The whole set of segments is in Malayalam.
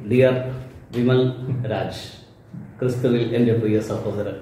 ഡിയർ വിമൽ രാജ് ക്രിസ്തുവിൽ എൻ്റെ പ്രിയ സഹോദരൻ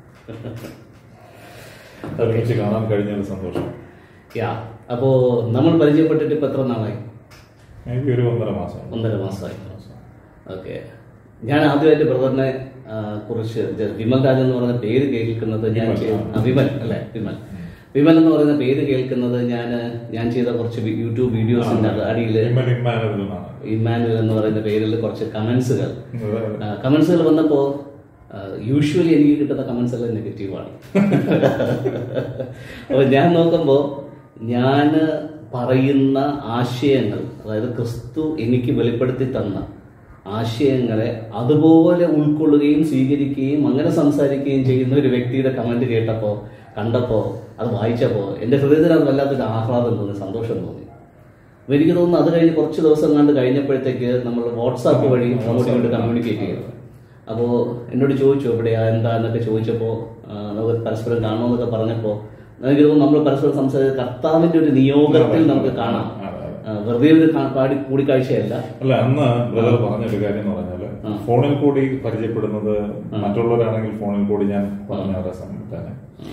ഒരുമിച്ച് കാണാൻ കഴിഞ്ഞൊരു സന്തോഷം യാ അപ്പോൾ നമ്മൾ പരിചയപ്പെട്ടിട്ട് ഇപ്പം എത്ര നാളായി എനിക്ക് ഒരു ഒന്നര മാസം ഒന്നര മാസമായി ഓക്കെ ഞാൻ ആദ്യമായിട്ട് ബ്രദറിനെ ആ, കുറിച്ച് ജ- വിമൽ രാജ് എന്ന് പറയുന്ന പേര് കേൾക്കുന്നത് ഞാൻ വിമൽ, ചെയ്ത- ആ, വിമൽ അല്ലേ വിമൽ വിമൽ എന്ന് പറയുന്ന പേര് കേൾക്കുന്നത് ഞാൻ ഞാൻ ചെയ്ത കുറച്ച് വി- യൂട്യൂബ് വീഡിയോസിന്റെ അടിയിൽ ഇമ്മൻ ഇമ്മാനുവൽ എന്നാണ് ഇമ്മാനുവൽ എന്ന് പറയുന്ന പേരിൽ കുറച്ച് കമന്റ്സുകൾ കമന്റ്സുകൾ വന്നപ്പോ യൂഷ്വലി എനിക്ക് കിട്ടുന്ന കമന്റ്സ് എല്ലാം നെഗറ്റീവാണ് അപ്പൊ ഞാൻ നോക്കുമ്പോ ഞാൻ പറയുന്ന ആശയങ്ങൾ അതായത് ക്രിസ്തു എനിക്ക് വെളിപ്പെടുത്തി തന്ന ആശയങ്ങളെ അതുപോലെ ഉൾക്കൊള്ളുകയും സ്വീകരിക്കുകയും അങ്ങനെ സംസാരിക്കുകയും ചെയ്യുന്ന ഒരു വ്യക്തിയുടെ കമന്റ് കേട്ടപ്പോ കണ്ടപ്പോ അത് വായിച്ചപ്പോ എന്റെ ഹൃദയത്തിൽ അത് വല്ലാത്തൊരു ആഹ്ലാദം തോന്നി സന്തോഷം തോന്നി അപ്പൊ എനിക്ക് തോന്നുന്നു അത് കഴിഞ്ഞ് കുറച്ച് ദിവസം കണ്ട് കഴിഞ്ഞപ്പോഴത്തേക്ക് നമ്മൾ വാട്സാപ്പ് വഴി അങ്ങോട്ടും ഇങ്ങോട്ട് കമ്മ്യൂണിക്കേറ്റ് ചെയ്തു അപ്പോൾ എന്നോട് ചോദിച്ചു എവിടെയാ എന്താ എന്നൊക്കെ ചോദിച്ചപ്പോൾ നമുക്ക് പരസ്പരം കാണണമെന്നൊക്കെ പറഞ്ഞപ്പോൾ എനിക്ക് തോന്നുന്നു നമ്മൾ പരസ്പരം സംസാരിച്ച കർത്താവിന്റെ ഒരു നിയോഗത്തിൽ നമുക്ക് കാണാം ആ, വെറുതെ ഒരു കാ- പാടി കൂടിക്കാഴ്ചയല്ല അല്ല അന്ന് ബ്രദർ പറഞ്ഞൊരു കാര്യം എന്ന് പറഞ്ഞാല് ഫോണിൽ കൂടി പരിചയപ്പെടുന്നത് മറ്റുള്ളവരാണെങ്കിൽ ഫോണിൽ കൂടി ഞാൻ പറഞ്ഞ അതേ സമയത്ത് തന്നെ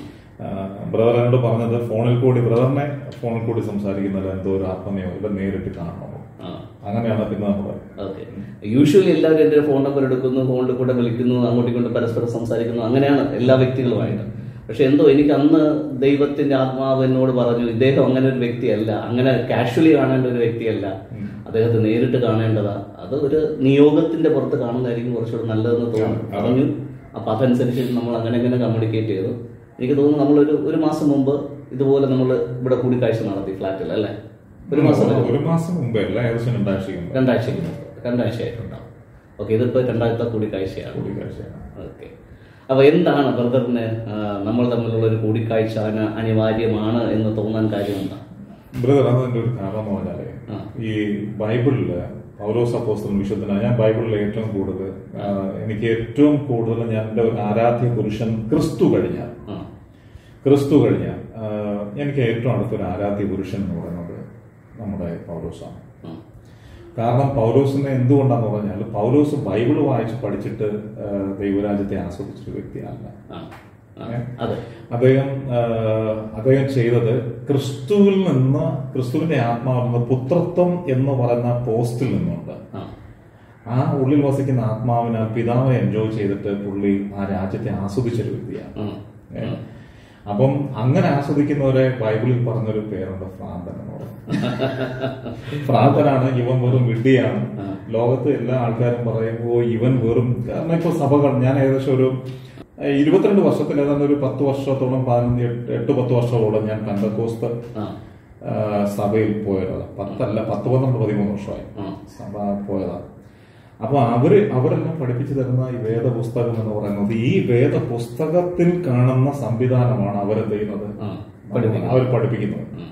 ബ്രദർ എന്നോട് പറഞ്ഞത് ഫോണിൽ കൂടി ബ്രദറിനെ ഫോണിൽ കൂടി സംസാരിക്കുന്നത് എന്തോ ഒരു ആത്മനിയമം ഇവർ നേരിട്ട് കാണണം ആ അങ്ങനെയാണ് പിന്നെ നമ്മൾ ഓക്കെ യൂഷ്വലി എല്ലാവരും എൻ്റെ ഫോൺ നമ്പർ എടുക്കുന്നു ഫോണിൽ കൂടെ വിളിക്കുന്നു അങ്ങോട്ടും ഇങ്ങോട്ടും പരസ്പരം സംസാരിക്കുന്നു അങ്ങനെയാണ് എല്ലാ വ്യക്തികളുമായിട്ട് പക്ഷെ എന്തോ എനിക്ക് അന്ന് ദൈവത്തിന്റെ ആത്മാവ് എന്നോട് പറഞ്ഞു ഇദ്ദേഹം അങ്ങനെ ഒരു വ്യക്തിയല്ല അങ്ങനെ കാഷ്വലി കാണേണ്ട ഒരു വ്യക്തിയല്ല അദ്ദേഹത്തെ നേരിട്ട് കാണേണ്ടതാ അത് ഒരു നിയോഗത്തിന്റെ പുറത്ത് കാണുന്നതായിരിക്കും കുറച്ചുകൂടെ നല്ലതെന്ന് തോന്നുന്നു പറഞ്ഞു അപ്പൊ അതനുസരിച്ച് നമ്മൾ അങ്ങനെ അങ്ങനെ കമ്മ്യൂണിക്കേറ്റ് ചെയ്തു എനിക്ക് തോന്നുന്നു നമ്മളൊരു ഒരു മാസം മുമ്പ് ഇതുപോലെ നമ്മൾ ഇവിടെ കൂടിക്കാഴ്ച നടത്തി ഫ്ലാറ്റിൽ അല്ലേ ഒരു മാസം വരെ ഒരു മാസം മുമ്പേ അല്ല ഏകദേശം രണ്ടാഴ്ചയ്ക്ക് മുമ്പ് രണ്ടാഴ്ചയ്ക്ക് മുമ്പ് രണ്ടാഴ്ചയായിട്ടുണ്ടാവും ഓക്കെ ഇതിപ്പോ രണ്ടാഴ്ച കൂടിക്കാഴ്ചയാണ് കൂടിക്കാഴ്ചയാണ് ഓക്കെ അപ്പൊ എന്താണ് ബ്രദറിന് ആ, നമ്മൾ തമ്മിലുള്ള ഒരു കൂടിക്കാഴ്ച അന- അനിവാര്യമാണ് എന്ന് തോന്നാൻ കാര്യം എന്താ ബ്രദർ അതിന്റെ ഒരു കാരണം എന്ന് പറഞ്ഞാല് ആ. ഈ ബൈബിളില് പൗലോസ് അപ്പോസ്തലൻ വിശുദ്ധനാണ് ഞാൻ ബൈബിളിൽ ഏറ്റവും കൂടുതൽ ആ, എനിക്ക് ഏറ്റവും കൂടുതൽ ഞാൻ എൻ്റെ ഒരു ആരാധ്യ പുരുഷൻ ക്രിസ്തു കഴിഞ്ഞാൽ ആ ക്രിസ്തു കഴിഞ്ഞാൽ ആ, എനിക്ക് ഏറ്റവും അടുത്തൊരു ആരാധ്യ പുരുഷൻ എന്ന് പറയുന്നത് നമ്മുടെ പൗലോസാണ് ആ, കാരണം പൗലോസിനെ എന്തുകൊണ്ടാന്ന് പറഞ്ഞാൽ പൗലോസ് ബൈബിൾ വായിച്ച് പഠിച്ചിട്ട് ആ, ദൈവരാജ്യത്തെ ആസ്വദിച്ചൊരു വ്യക്തിയല്ല ആ, ആ, അതെ അദ്ദേഹം ആ, അദ്ദേഹം ചെയ്തത് ക്രിസ്തുവിൽ നിന്ന് ക്രിസ്തുവിന്റെ ആത്മാവിൽ നിന്ന് പുത്രത്വം എന്ന് പറയുന്ന പോസ്റ്റിൽ നിന്നുണ്ട് ആ, ആ ഉള്ളിൽ വസിക്കുന്ന ആത്മാവിനാൽ പിതാവിനെ എൻജോയ് ചെയ്തിട്ട് പുള്ളി ആ രാജ്യത്തെ ആസ്വദിച്ചൊരു വ്യക്തിയാണ് ആ, ഏ? അപ്പം അങ്ങനെ ആസ്വദിക്കുന്നവരെ ബൈബിളിൽ പറഞ്ഞൊരു പേരുണ്ട് ഫ്രാന്തൻ എന്ന് പറയും ഫ്രാന്തനാണ് ഇവൻ വെറും വിഡ്ഢിയാണ് ലോകത്ത് എല്ലാ ആൾക്കാരും പറയും ഓ ഇവൻ വെറും കാരണം ഇപ്പൊ സഭകൾ ഞാൻ ഏകദേശം ഒരു ഏഹ്, ഇരുപത്തിരണ്ട് വർഷത്തിൽ ഏതാണ്ട് ഒരു പത്ത് വർഷത്തോളം പതിനഞ്ച് എട്ട് എട്ട് പത്ത് വർഷത്തോളം ഞാൻ പെന്തക്കോസ്ത് ആ, ആ, സഭയിൽ പോയതാണ് പത്തല്ല പത്ത് പന്ത്രണ്ട് പതിമൂന്ന് വർഷമായി ആ. സഭ പോയതാണ് അപ്പൊ അവര് അവരെല്ലാം പഠിപ്പിച്ചു തരുന്ന ഈ വേദപുസ്തകം എന്ന് പറയുന്നത് ഈ വേദപുസ്തകത്തിൽ കാണുന്ന സംവിധാനമാണ് അവരെന്ത് ചെയ്യുന്നത് ആ, പഠിപ്പിക്കുന്നത്. അവർ പഠിപ്പിക്കുന്നത് ഉം.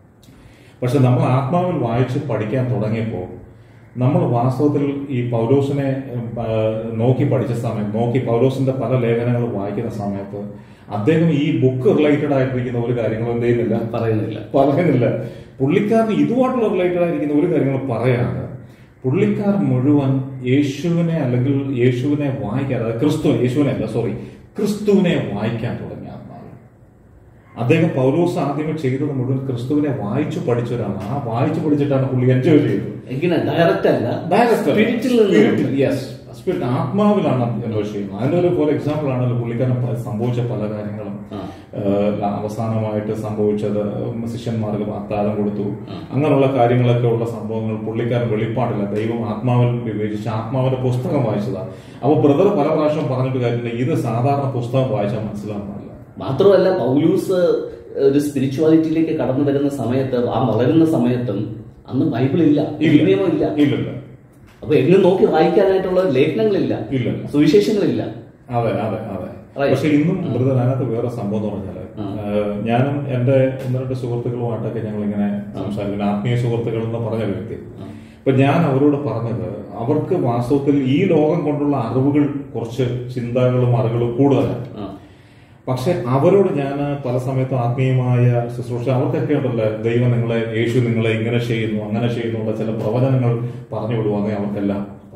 പക്ഷെ നമ്മൾ ആത്മാവിൽ വായിച്ച് പഠിക്കാൻ തുടങ്ങിയപ്പോൾ നമ്മൾ വാസ്തവത്തിൽ ഈ പൗലോസിനെ ഉം, ആ, നോക്കി പഠിച്ച സമയം നോക്കി പൗലോസിന്റെ പല ലേഖനങ്ങൾ വായിക്കുന്ന സമയത്ത് അദ്ദേഹം ഈ ബുക്ക് റിലേറ്റഡ് ആയിട്ടിരിക്കുന്ന ഒരു കാര്യങ്ങളും എന്ത് ചെയ്യുന്നില്ല പറയുന്നില്ല പറയുന്നില്ല പുള്ളിക്കാരന് ഇതുമായിട്ടുള്ള റിലേറ്റഡ് ആയിരിക്കുന്ന ഒരു കാര്യങ്ങൾ പറയാണ് പുള്ളിക്കാർ മുഴുവൻ യേശുവിനെ അല്ലെങ്കിൽ യേശുവിനെ വായിക്കാൻ അതായത് ക്രിസ്തു യേശുവിനെ അല്ല സോറി ക്രിസ്തുവിനെ വായിക്കാൻ തുടങ്ങിയ ആത്മാവ് അദ്ദേഹം പൗലോസ് ആദ്യമേ ചെയ്തത് മുഴുവൻ ക്രിസ്തുവിനെ വായിച്ചു പഠിച്ച ഒരാളാണ് ആ വായിച്ചു പഠിച്ചിട്ടാണ് പുള്ളി എൻജോയ് ചെയ്തത് എങ്ങനെ ഡയറക്റ്റ് അല്ല Direct അല്ല. സ്പിരിറ്റിൽ നിന്ന് Spirit, yes. Spirit, ആത്മാവിലാണ് എൻജോയ് ചെയ്യുന്നത് അതിന്റെ ഒരു ഫോർ എക്സാമ്പിൾ ആണല്ലോ പുള്ളിക്കാരൻ പ- സംഭവിച്ച പല കാര്യങ്ങളും ആ. ഏഹ്, അവസാനമായിട്ട് സംഭവിച്ചത് ശിഷ്യന്മാർക്ക് അത്താഴം കൊടുത്തു അങ്ങനെയുള്ള കാര്യങ്ങളൊക്കെ ഉള്ള സംഭവങ്ങൾ പുള്ളിക്കാരൻ വെളിപ്പാടില്ല ദൈവം ആത്മാവിൽ വിവേചിച്ച് ആത്മാവിന്റെ പുസ്തകം വായിച്ചതാണ് അപ്പൊ ബ്രദർ പല പ്രാവശ്യം പറഞ്ഞിട്ട് കാര്യമില്ല ഇത് സാധാരണ പുസ്തകം വായിച്ചാൽ മനസ്സിലാവുന്നതല്ല മാത്രമല്ല പൗലൂസ് ഒരു സ്പിരിച്വാലിറ്റിയിലേക്ക് കടന്നു വരുന്ന സമയത്ത് ആ വളരുന്ന സമയത്തും അന്ന് ബൈബിൾ ഇല്ല നിയമം ഇല്ല ഇല്ലല്ല അപ്പൊ എങ്ങും നോക്കി വായിക്കാനായിട്ടുള്ള ലേഖനങ്ങളില്ല ഇല്ലല്ല സുവിശേഷങ്ങളില്ല അതെ അതെ അതെ Right. പക്ഷെ ഇന്നും ബ്രദർ അതിനകത്ത് വേറെ സംഭവം എന്ന് പറഞ്ഞാല് ഏഹ്, ഞാനും എന്റെ ഒന്ന് രണ്ട് സുഹൃത്തുക്കളുമായിട്ടൊക്കെ ഞങ്ങൾ ഇങ്ങനെ സംസാരിക്കുന്നു ആത്മീയ സുഹൃത്തുക്കൾ എന്ന് പറഞ്ഞ ഒരു വ്യക്തി അപ്പൊ ഞാൻ അവരോട് പറഞ്ഞത് അവർക്ക് വാസ്തവത്തിൽ ഈ ലോകം കൊണ്ടുള്ള അറിവുകൾ കുറച്ച് ചിന്തകളും അറിവുകളും കൂടുതലാണ് ആ, പക്ഷെ അവരോട് ഞാൻ പല സമയത്തും ആത്മീയമായ ശുശ്രൂഷ അവർക്കൊക്കെ ഉണ്ടല്ലോ ദൈവം നിങ്ങളെ യേശു നിങ്ങളെ ഇങ്ങനെ ചെയ്യുന്നു അങ്ങനെ ചെയ്യുന്നു ഉള്ള ചില പ്രവചനങ്ങൾ പറഞ്ഞു വിടുവാണെങ്കിൽ അവർക്കെല്ലാം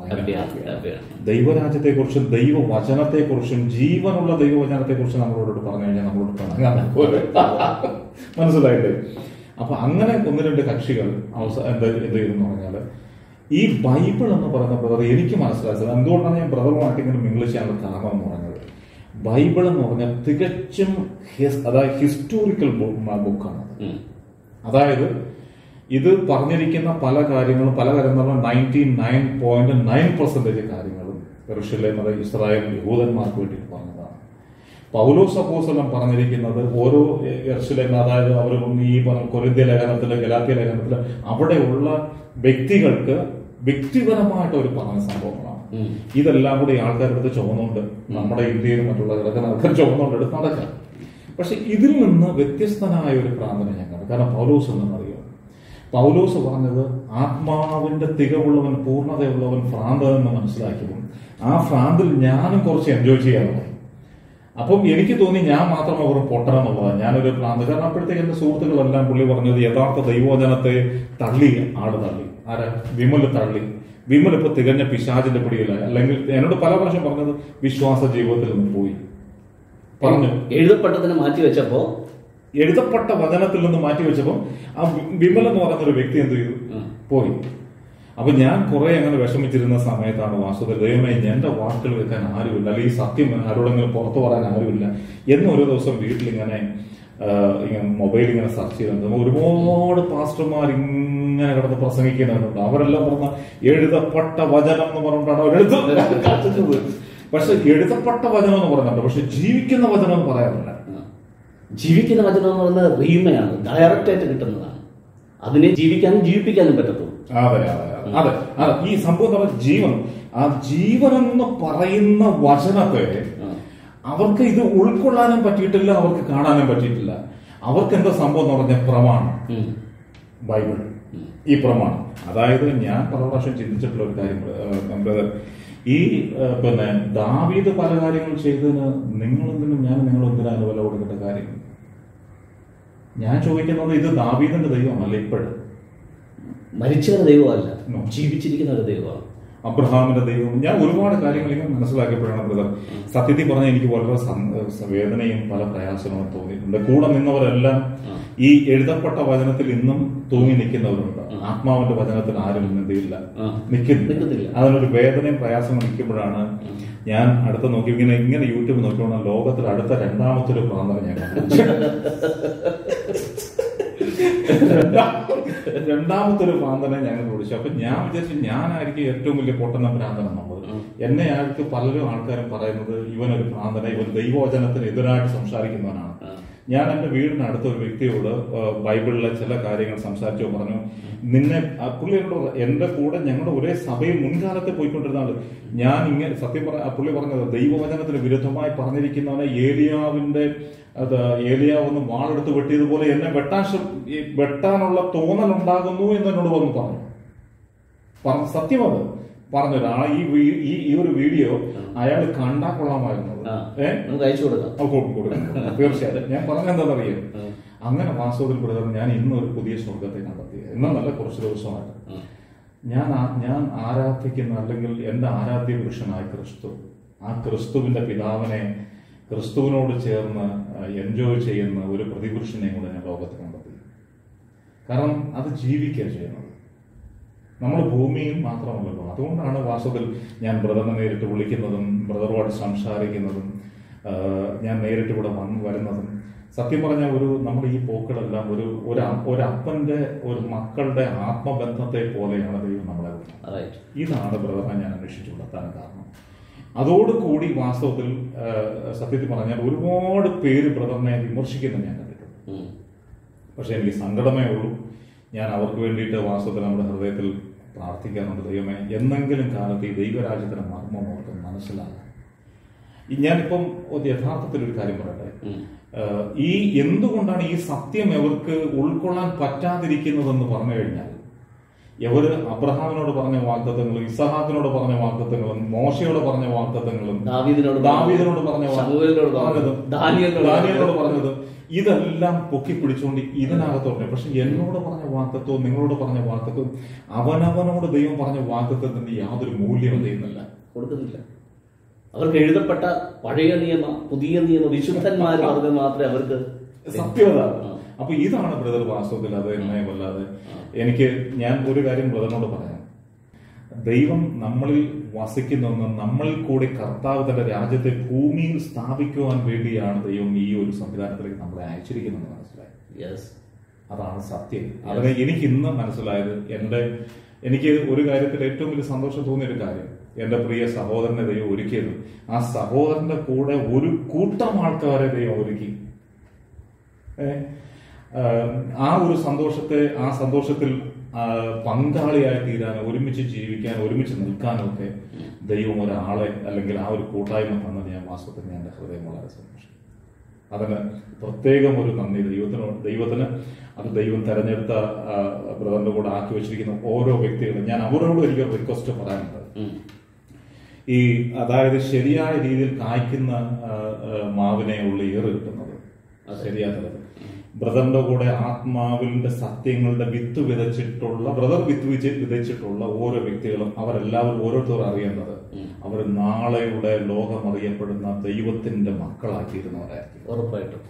ഭയങ്കര Happy-ആണ്, happy-ആണ്. happy-ആണ്. ദൈവരാജ്യത്തെക്കുറിച്ചും ദൈവവചനത്തെക്കുറിച്ചും ജീവനുള്ള ദൈവവചനത്തെക്കുറിച്ചും നമ്മളോട് പറഞ്ഞു കഴിഞ്ഞാൽ നമ്മളോട് പിണങ്ങാൻ പോലെ മനസ്സിലായില്ലേ അപ്പൊ അങ്ങനെ ഒന്ന് രണ്ട് കക്ഷികൾ അവസാനം എന്ത് എന്ത് ചെയ്തെന്ന് പറഞ്ഞാല് ഈ ബൈബിൾ എന്ന് പറയുന്ന ബ്രദർ എനിക്ക് മനസ്സിലാച്ചത് എന്തുകൊണ്ടാണ് ഞാൻ ബ്രദറുമായിട്ട് ഇങ്ങനെ മിങ്കിൾ ചെയ്യാനുള്ള കാരണം എന്ന് പറഞ്ഞത് ബൈബിൾ എന്ന് പറഞ്ഞാൽ തികച്ചും ഹിസ്- അതായത് ഹിസ്റ്റോറിക്കൽ ബുക്കാണ് ഉം. അതായത് ഇത് പറഞ്ഞിരിക്കുന്ന പല കാര്യങ്ങളും പല കാര്യങ്ങളും ninety nine point nine percentage കാര്യങ്ങളും യെറുശലേം അത് ഇസ്രായേൽ യഹൂദന്മാർക്ക് വേണ്ടി പറഞ്ഞതാണ് പൗലോസ് അപ്പോസ്തലൻ പറഞ്ഞിരിക്കുന്നത് ഓരോ യെറുശലേം അതായത് അവർ ഈ പറഞ്ഞ കൊരിന്ത്യ ലേഖനത്തില് ഗലാത്യ ലേഖനത്തില് അവിടെയുള്ള വ്യക്തികൾക്ക് വ്യക്തിപരമായിട്ട് ഒരു പറഞ്ഞ സംഭവങ്ങളാണ് ഉം. ഇതെല്ലാം കൂടി ആൾക്കാരുടെ അടുത്ത് ചുമന്നുകൊണ്ട് നമ്മുടെ ഇന്ത്യയിലും മറ്റുള്ള കിടക്കുന്ന ആൾക്കാർ ചുമന്നുകൊണ്ട് എടുത്ത് നടക്കാം പക്ഷെ ഇതിൽ നിന്ന് വ്യത്യസ്തനായ ഒരു പ്രാർത്ഥന ഞാൻ കണ്ടു കാരണം പൗലോസ് എന്നറിയാം പൗലോസ് പറഞ്ഞത് ആത്മാവിന്റെ തികവുള്ളവൻ പൂർണ്ണതയുള്ളവൻ ഭ്രാന്തൻ എന്ന് മനസ്സിലാക്കിയതും ആ ഭ്രാന്തിൽ ഞാനും കുറച്ച് എൻജോയ് ചെയ്യാൻ തുടങ്ങി അപ്പം എനിക്ക് തോന്നി ഞാൻ മാത്രം അവർ പൊട്ടണമെന്നുള്ളതാണ് ഞാനൊരു ഭ്രാന്ത് കാരണം അപ്പോഴത്തേക്ക് എന്റെ സുഹൃത്തുക്കളെല്ലാം പുള്ളി പറഞ്ഞത് യഥാർത്ഥ ദൈവവചനത്തെ തള്ളി ആള് തള്ളി ആരാ വിമൽ തള്ളി വിമൽ ഇപ്പൊ തികഞ്ഞ പിശാചിന്റെ പിടിയിലായി അല്ലെങ്കിൽ എന്നോട് പല പ്രാവശ്യം പറഞ്ഞത് വിശ്വാസ ജീവിതത്തിൽ നിന്ന് പോയി പറഞ്ഞു എഴുതപ്പെട്ടതിനെ മാറ്റി വെച്ചപ്പോ എഴുതപ്പെട്ട വചനത്തിൽ നിന്ന് മാറ്റി വെച്ചപ്പോൾ ആ വി- വിമൽ എന്ന് പറയുന്ന ഒരു വ്യക്തി എന്ത് ചെയ്തു ഉം. പോയി അപ്പൊ ഞാൻ കുറെ അങ്ങനെ വിഷമിച്ചിരുന്ന സമയത്താണ് വാസുദേവ ദൈവമേ എന്റെ വാക്കുകൾ വെക്കാൻ ആരുമില്ല അല്ലെങ്കിൽ ഈ സത്യം ആരോടെങ്കിലും പുറത്തു പറയാൻ ആരുമില്ല എന്ന് ഒരു ദിവസം വീട്ടിലിങ്ങനെ ആ, ഇങ്ങനെ മൊബൈൽ ഇങ്ങനെ സെർച്ച് ചെയ്തിട്ടുണ്ട് ഒരുപാട് പാസ്റ്റർമാർ ഇങ്ങനെ കിടന്ന് പ്രസംഗിക്കുന്നുണ്ട് അവരെല്ലാം പറഞ്ഞ എഴുതപ്പെട്ട വചനം എന്ന് പറഞ്ഞിട്ടാണ് അവരെഴുതുന്നത് പക്ഷെ എഴുതപ്പെട്ട വചനം എന്ന് പറയുന്നുണ്ട് പക്ഷെ ജീവിക്കുന്ന വചനം എന്ന് പറയാറില്ല ആ. ജീവിക്കുന്ന വചനം എന്ന് പറയുന്നത് റീമയാണ് ഡയറക്റ്റ് ആയിട്ട് കിട്ടുന്നതാണ് അതിനെ ജീവിക്കാനും ജീവിപ്പിക്കാനും പറ്റത്തുള്ളൂ അതെ അതെ അതെ അതെ അതെ ഈ സംഭവം എന്ന് പറഞ്ഞാൽ ജീവൻ ആ ജീവൻ എന്ന് പറയുന്ന വചനത്തെ ആ. അവർക്ക് ഇത് ഉൾക്കൊള്ളാനും പറ്റിയിട്ടില്ല അവർക്ക് കാണാനും പറ്റിയിട്ടില്ല അവർക്ക് എന്താ സംഭവം എന്ന് പറഞ്ഞാൽ പ്രമാണം ഉം. ബൈബിൾ ഈ പ്രമാണം അതായത് ഞാൻ പല പ്രാവശ്യം ചിന്തിച്ചിട്ടുള്ള ഒരു കാര്യം ഏഹ്, ബ്രദർ ഈ ഏഹ്, പിന്നെ ദാവീദ് പല കാര്യങ്ങൾ ചെയ്തതിന് നിങ്ങളെന്തിനും ഞാൻ നിങ്ങൾ എന്തിനാണ് വില കൊടുക്കേണ്ട കാര്യം ഞാൻ ചോദിക്കുന്നത് ഇത് ദാവീദിന്റെ ദൈവമല്ല ഇപ്പോഴും മരിച്ചവരുടെ ദൈവമല്ല No. ജീവിച്ചിരിക്കുന്ന ഒരു ദൈവമാണ് അബ്രഹാമിന്റെ ദൈവം ഞാൻ ഒരുപാട് കാര്യങ്ങൾ ഇങ്ങനെ മനസ്സിലാക്കിയപ്പോഴാണ് ബ്രദർ സത്യത്തിൽ പറഞ്ഞാൽ എനിക്ക് വളരെ സം- വേദനയും പല പ്രയാസങ്ങളും തോന്നിയിട്ടുണ്ട് കൂടെ നിന്നവരെല്ലാം ആ. ഈ എഴുതപ്പെട്ട വചനത്തിൽ ഇന്നും തൂങ്ങി നിൽക്കുന്നവരുണ്ട് ആത്മാവിന്റെ വചനത്തിൽ ആരും ഇന്ന് എന്തില്ല ആ. നിൽക്കുന്നില്ല നിൽക്കുന്നില്ല. അതിനൊരു വേദനയും പ്രയാസവും നിൽക്കുമ്പോഴാണ് ഞാൻ അടുത്ത നോക്കി ഇങ്ങനെ ഇങ്ങനെ യൂട്യൂബ് നോക്കിയോണ്ട് ലോകത്തിൽ അടുത്ത രണ്ടാമത്തെ ഒരു പ്രാന്തന ഞാൻ കണ്ടു. രണ്ടാ- രണ്ടാമത്തെ ഒരു പ്രാന്തനെ ഞങ്ങൾ വിളിച്ചു അപ്പൊ ഞാൻ വിചാരിച്ചു ഞാനായിരിക്കും ഏറ്റവും വലിയ പൊട്ടന ഭ്രാന്തൻ എന്നുള്ളത് എന്നെ ആൾക്ക് പലരും ആൾക്കാരും പറയുന്നത് ഇവനൊരു ഭ്രാന്തന ഇവൻ ദൈവവചനത്തിന് എതിരായിട്ട് സംസാരിക്കുന്നവനാണ് ഞാൻ എന്റെ വീടിന് അടുത്ത ഒരു വ്യക്തിയോട് ആ, ബൈബിളിലെ ചില കാര്യങ്ങൾ സംസാരിച്ചു പറഞ്ഞു നിന്നെ ആ പുള്ളി എന്നോട് പറഞ്ഞു, എന്റെ കൂടെ ഞങ്ങളുടെ ഒരേ സഭയിൽ മുൻകാലത്തെ പോയിക്കൊണ്ടിരുന്ന ആള് ഞാൻ ഇങ്ങനെ സത്യം പറഞ്ഞ ആ പുള്ളി പറഞ്ഞത് ദൈവവചനത്തിന് വിരുദ്ധമായി പറഞ്ഞിരിക്കുന്നവനെ ഏലിയാവിന്റെ അത് ഏലിയാവ് ഒന്ന് വാളെടുത്ത് വെട്ടിയതുപോലെ എന്നെ വെട്ടാൻ ശ്രമ- ഈ വെട്ടാനുള്ള തോന്നലുണ്ടാകുന്നു എന്ന് എന്നോട് വന്ന് പറഞ്ഞു പറഞ്ഞു സത്യം അത് പറഞ്ഞു ആ ഈ വീ- ഈ ഈ ഒരു വീഡിയോ അയാൾ കണ്ടാ കൊള്ളാമായിരുന്നു ആ. ഏഹ് നമുക്ക് അയച്ചു കൊടുക്കാം ആ, കൊടുക്കും, കൊടുക്കും. തീർച്ചയായിട്ടും ഞാൻ പറഞ്ഞെന്താണെന്നറിയാം ഉം. അങ്ങനെ വാസ്തവത്തിൽ ബ്രദർ ഞാൻ ഇന്ന് ഒരു പുതിയ സ്വർഗത്തെ കണ്ടെത്തി എന്നല്ല കുറച്ച് ദിവസമായിട്ട് ഉം. ഞാൻ ആ- ഞാൻ ആരാധിക്കുന്ന അല്ലെങ്കിൽ എന്റെ ആരാധ്യ പുരുഷനായ ക്രിസ്തു ആ ക്രിസ്തുവിന്റെ പിതാവിനെ ക്രിസ്തുവിനോട് ചേർന്ന് എൻജോയ് ചെയ്യുന്ന ഒരു പ്രതിപുരുഷനെയും കൂടെ ഞാൻ ലോകത്ത് കണ്ടെത്തി കാരണം അത് ജീവിക്കുക ചെയ്യുന്നത് നമ്മൾ ഭൂമിയിൽ മാത്രമല്ലല്ലോ അതുകൊണ്ടാണ് വാസ്തവത്തിൽ ഞാൻ ബ്രദറിനെ നേരിട്ട് വിളിക്കുന്നതും ബ്രദറുമായിട്ട് സംസാരിക്കുന്നതും ആ, ഞാൻ നേരിട്ട് ഇവിടെ വന്ന് വരുന്നതും സത്യം പറഞ്ഞ ഒരു നമ്മുടെ ഈ പോക്കുകളെല്ലാം ഒരു ഒരു അ- ഒരു അപ്പന്റെ ഒരു മക്കളുടെ ആത്മബന്ധത്തെ പോലെയാണ് ദൈവം നമ്മളെ വിളിക്കുന്നത് റൈറ്റ് ഇതാണ് ബ്രദറിനെ ഞാൻ അന്വേഷിച്ചു കണ്ടെത്താൻ കാരണം അതോടുകൂടി വാസ്തവത്തിൽ ആ, സത്യത്തിൽ പറഞ്ഞാൽ ഒരുപാട് പേര് ബ്രദറിനെ വിമർശിക്കുന്നത് ഞാൻ കണ്ടിട്ടുണ്ട് ഉം. പക്ഷെ എനിക്ക് സങ്കടമേ ഉള്ളൂ ഞാൻ അവർക്ക് വേണ്ടിയിട്ട് വാസ്തവത്തിൽ നമ്മുടെ ഹൃദയത്തിൽ പ്രാർത്ഥിക്കാറുണ്ട് ദൈവമേ എന്നെങ്കിലും കാലത്ത് ഈ ദൈവരാജ്യത്തിന്റെ മർമ്മം അവർക്ക് മനസ്സിലാകാം ഈ ഞാനിപ്പം ഒരു യഥാർത്ഥത്തിൽ ഒരു കാര്യം പറയട്ടെ ഉം. ഏഹ് ഈ എന്തുകൊണ്ടാണ് ഈ സത്യം അവർക്ക് ഉൾക്കൊള്ളാൻ പറ്റാതിരിക്കുന്നതെന്ന് പറഞ്ഞു കഴിഞ്ഞാൽ ഇവര് അബ്രഹാമിനോട് പറഞ്ഞ വാഗ്ദത്തങ്ങളും ഇസഹാക്കിനോട് പറഞ്ഞ വാഗ്ദത്തങ്ങളും മോശയോട് പറഞ്ഞ വാഗ്ദത്തങ്ങളും ദാവീദിനോട് ദാവീദിനോട് പറഞ്ഞ വാ- ശമൂവേലിനോട് പറഞ്ഞത്, പറഞ്ഞതും, ദാനിയേലിനോട് ദാനിയേലിനോട് പറഞ്ഞത് ഇതെല്ലാം പൊക്കി പിടിച്ചുകൊണ്ട് ഇതിനകത്തോട്ടെ പക്ഷെ എന്നോട് പറഞ്ഞ വാക്തത്വവും നിങ്ങളോട് പറഞ്ഞ വാക്തത്വവും അവനവനോട് ദൈവം പറഞ്ഞ വാക്തത്വത്തിന്റെ യാതൊരു മൂല്യം ചെയ്യുന്നില്ല കൊടുക്കുന്നില്ല അവർക്ക് എഴുതപ്പെട്ട പഴയ നിയമ പുതിയ നിയമ വിശുദ്ധന്മാർ പറഞ്ഞത് മാത്രമേ അവർക്ക് സത്യത അപ്പൊ ഇതാണ് ബ്രദർ വാസ്തവത്തിൽ അത് എന്നെ വല്ലാതെ എനിക്ക് ഞാൻ ഒരു കാര്യം ബ്രദറിനോട് പറയാം ദൈവം നമ്മളിൽ വസിക്കുന്നെന്ന് നമ്മളിൽ കൂടി കർത്താവ് തന്റെ രാജ്യത്തെ ഭൂമിയിൽ സ്ഥാപിക്കുവാൻ വേണ്ടിയാണ് ദൈവം ഈ ഒരു സംവിധാനത്തിലേക്ക് നമ്മളെ അയച്ചിരിക്കുന്നത് മനസ്സിലായി യെസ് അതാണ് സത്യം അതിനെ എനിക്ക് ഇന്ന് മനസ്സിലായത് എന്റെ എനിക്ക് ഒരു കാര്യത്തിൽ ഏറ്റവും വലിയ സന്തോഷം തോന്നിയ ഒരു കാര്യം എന്റെ പ്രിയ സഹോദരനെ ദൈവം ഒരുക്കിയത് ആ സഹോദരന്റെ കൂടെ ഒരു കൂട്ടം ആൾക്കാരെ ദൈവം ഒരുക്കി ഏ, ആ, ആ ഒരു സന്തോഷത്തെ ആ സന്തോഷത്തിൽ ആ, പങ്കാളിയായി തീരാൻ ഒരുമിച്ച് ജീവിക്കാൻ ഒരുമിച്ച് നിൽക്കാനും ഒക്കെ ദൈവം ഒരാളെ അല്ലെങ്കിൽ ആ ഒരു കൂട്ടായ്മ തന്നത് ഞാൻ വാസ്തവത്തിൽ ഞാൻ എന്റെ ഹൃദയം വളരെ സന്തോഷം അതിന് പ്രത്യേകം ഒരു നന്ദി ദൈവത്തിന് ദൈവത്തിന് അത് ദൈവം തെരഞ്ഞെടുത്ത ആ, ബ്രദറിന്റെ കൂടെ ആക്കി വെച്ചിരിക്കുന്ന ഓരോ വ്യക്തികളും ഞാൻ അവരോട് എനിക്ക് റിക്വസ്റ്റ് പറയാനുണ്ട് ഉം. ഈ അതായത് ശരിയായ രീതിയിൽ കായ്ക്കുന്ന ആ, ആ, മാവിനെ ഉള്ള ഏറ് കിട്ടുന്നത് ശരിയായ തരത്തിൽ ബ്രദറിന്റെ കൂടെ ആത്മാവിന്റെ സത്യങ്ങളുടെ വിത്ത് വിതച്ചിട്ടുള്ള ബ്രദർ വിത്ത് വിച്ച് വിതച്ചിട്ടുള്ള ഓരോ വ്യക്തികളും അവരെല്ലാവരും ഓരോരുത്തരും അറിയേണ്ടത് അവർ നാളെയുടെ ലോകം അറിയപ്പെടുന്ന ദൈവത്തിന്റെ മക്കളാക്കിയിരുന്നവരായിരിക്കും ഉറപ്പായിട്ടും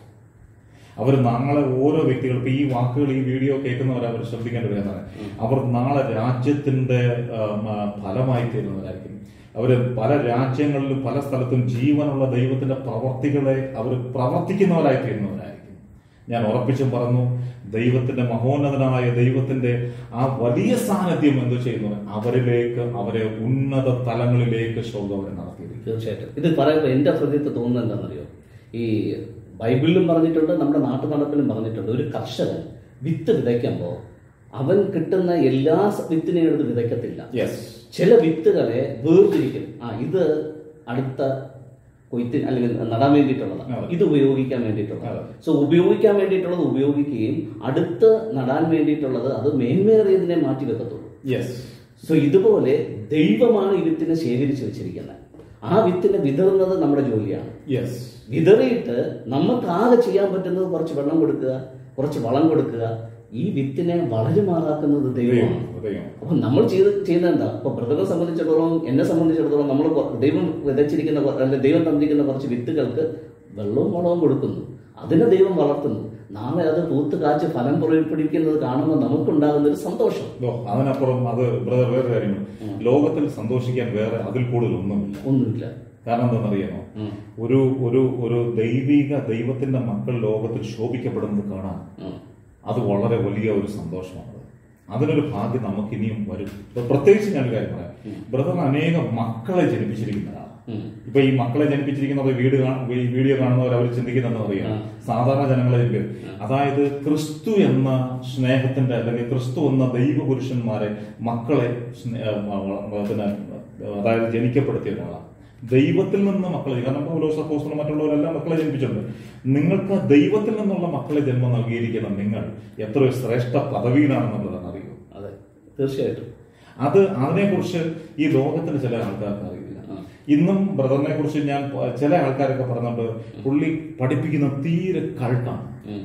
അവർ നാളെ ഓരോ വ്യക്തികൾ ഇപ്പൊ ഈ വാക്കുകൾ ഈ വീഡിയോ കേൾക്കുന്നവർ അവർ ശ്രദ്ധിക്കേണ്ട ഒരു കാര്യമാണ് അവർ നാളെ രാജ്യത്തിന്റെ ആം, ആ, ഫലമായി തീരുന്നവരായിരിക്കും അവര് പല രാജ്യങ്ങളിലും പല സ്ഥലത്തും ജീവനുള്ള ദൈവത്തിന്റെ പ്രവർത്തികളെ അവർ പ്രവർത്തിക്കുന്നവരായി തീരുന്നവരായിരിക്കും ഞാൻ ഉറപ്പിച്ചും പറഞ്ഞു ദൈവത്തിന്റെ മഹോന്നതനായ ദൈവത്തിന്റെ ആ വലിയ സാന്നിധ്യം എന്ത് ചെയ്യുന്നു അവരിലേക്ക് അവരെ ഉന്നത തലങ്ങളിലേക്ക് ശ്രോത അവരെ നടത്തിയിരിക്കും തീർച്ചയായിട്ടും ഇത് പറയുമ്പോൾ എൻ്റെ ഹൃദയത്തിൽ തോന്നുന്നത് എന്താണെന്നറിയോ ഈ ബൈബിളിലും പറഞ്ഞിട്ടുണ്ട് നമ്മുടെ നാട്ടു നടപ്പിലും പറഞ്ഞിട്ടുണ്ട് ഒരു കർഷകൻ വിത്ത് വിതയ്ക്കുമ്പോൾ അവൻ കിട്ടുന്ന എല്ലാ സ- വിത്തിനെയും എടുത്ത് വിതയ്ക്കത്തില്ല യെസ് ചില വിത്തുകളെ വേർതിരിക്കും ആ ഇത് അടുത്ത കൊയ്ത്തിന് അല്ലെങ്കിൽ നടാൻ വേണ്ടിയിട്ടുള്ളതാണ് അതെ. ഇത് ഉപയോഗിക്കാൻ വേണ്ടിയിട്ടുള്ളത് അതെ. സോ ഉപയോഗിക്കാൻ വേണ്ടിയിട്ടുള്ളത് ഉപയോഗിക്കുകയും അടുത്ത് നടാൻ വേണ്ടിയിട്ടുള്ളത് അത് മേന്മേറിയതിനെ മാറ്റി വെക്കത്തുള്ളൂ യെസ് സോ ഇതുപോലെ ദൈവമാണ് ഈ വിത്തിനെ ശേഖരിച്ചു വെച്ചിരിക്കുന്നത് ആ വിത്തിനെ വിതറുന്നത് നമ്മുടെ ജോലിയാണ് യെസ് വിതറിയിട്ട് നമുക്ക് ആകെ ചെയ്യാൻ പറ്റുന്നത് കുറച്ച് വെള്ളം കൊടുക്കുക കുറച്ച് വളം കൊടുക്കുക ഈ വിത്തിനെ വളരുമാറാക്കുന്നത് ദൈവമാണ് ദൈവം അപ്പൊ നമ്മൾ ചെയ്ത് ചെയ്യുന്നത് എന്താ ഇപ്പൊ ബ്രദറിനെ സംബന്ധിച്ചിടത്തോളം എന്നെ സംബന്ധിച്ചിടത്തോളം നമ്മൾ ദൈവം വിതച്ചിരിക്കുന്ന കൊ- അല്ലെ ദൈവം തന്നിരിക്കുന്ന കുറച്ച് വിത്തുകൾക്ക് വെള്ളവും വളവും കൊടുക്കുന്നു അതിനെ ദൈവം വളർത്തുന്നു നാളെ അത് പൂത്ത് കാച്ച് ഫലം പുറപ്പെടുവിക്കുന്നത് കാണുമ്പോൾ നമുക്കുണ്ടാകുന്ന ഒരു സന്തോഷം ഓ, അതിനപ്പുറം അത് ബ്രദർ വേറെ കാര്യമാണ് ലോകത്തിൽ സന്തോഷിക്കാൻ വേറെ അതിൽ കൂടുതൽ ഒന്നുമില്ല ഒന്നുമില്ല കാരണം എന്താണെന്നറിയാമോ ഉം. ഒരു ഒരു ഒരു ദൈവിക ദൈവത്തിന്റെ മക്കൾ ലോകത്തിൽ ശോഭിക്കപ്പെടുന്നത് കാണാൻ ഉം. അത് വളരെ വലിയ ഒരു സന്തോഷമാണ് അതിനൊരു ഭാഗ്യം നമുക്ക് ഇനിയും വരും ഇപ്പൊ പ്രത്യേകിച്ച് ഞാൻ ഒരു കാര്യം പറയാം ബ്രദർ അനേകം മക്കളെ ജനിപ്പിച്ചിരിക്കുന്നതാണ് ഉം. ഇപ്പൊ ഈ മക്കളെ ജനിപ്പിച്ചിരിക്കുന്നത് വീട് കാണ- ഈ വീഡിയോ കാണുന്നവർ അവർ ചിന്തിക്കുന്നതെന്ന് അറിയാം സാധാരണ ജനങ്ങളെ ജനിപ്പിക്കും അതായത് ക്രിസ്തു എന്ന സ്നേഹത്തിന്റെ അല്ലെങ്കിൽ ക്രിസ്തു എന്ന ദൈവപുരുഷന്മാരെ മക്കളെ സ്നേ- ആ, വ- വ- പിന്നെ, അതായത് ജനിക്കപ്പെടുത്തിയ ഒരാളാണ് ദൈവത്തിൽ നിന്ന് മക്കളെ കാരണം പൗലോസ് അപ്പോസ്തലൻ മറ്റുള്ളവരെല്ലാം മക്കളെ ജനിപ്പിച്ചിട്ടുണ്ട് നിങ്ങൾക്ക് ദൈവത്തിൽ നിന്നുള്ള മക്കളെ ജന്മം നൽകിയിരിക്കുന്ന നിങ്ങൾ എത്രയോ ശ്രേഷ്ഠ പദവിയിലാണെന്നുള്ളതാണ് അറിയൂ അതെ തീർച്ചയായിട്ടും അത് അതിനെക്കുറിച്ച് ഈ ലോകത്തിന് ചില ആൾക്കാർക്ക് അറിയില്ല ഇന്നും ബ്രദറിനെ കുറിച്ച് ഞാൻ പ- ചില ആൾക്കാരൊക്കെ പറഞ്ഞിട്ട് പുള്ളി പഠിപ്പിക്കുന്ന തീരെ കൾട്ടാണ് ഉം.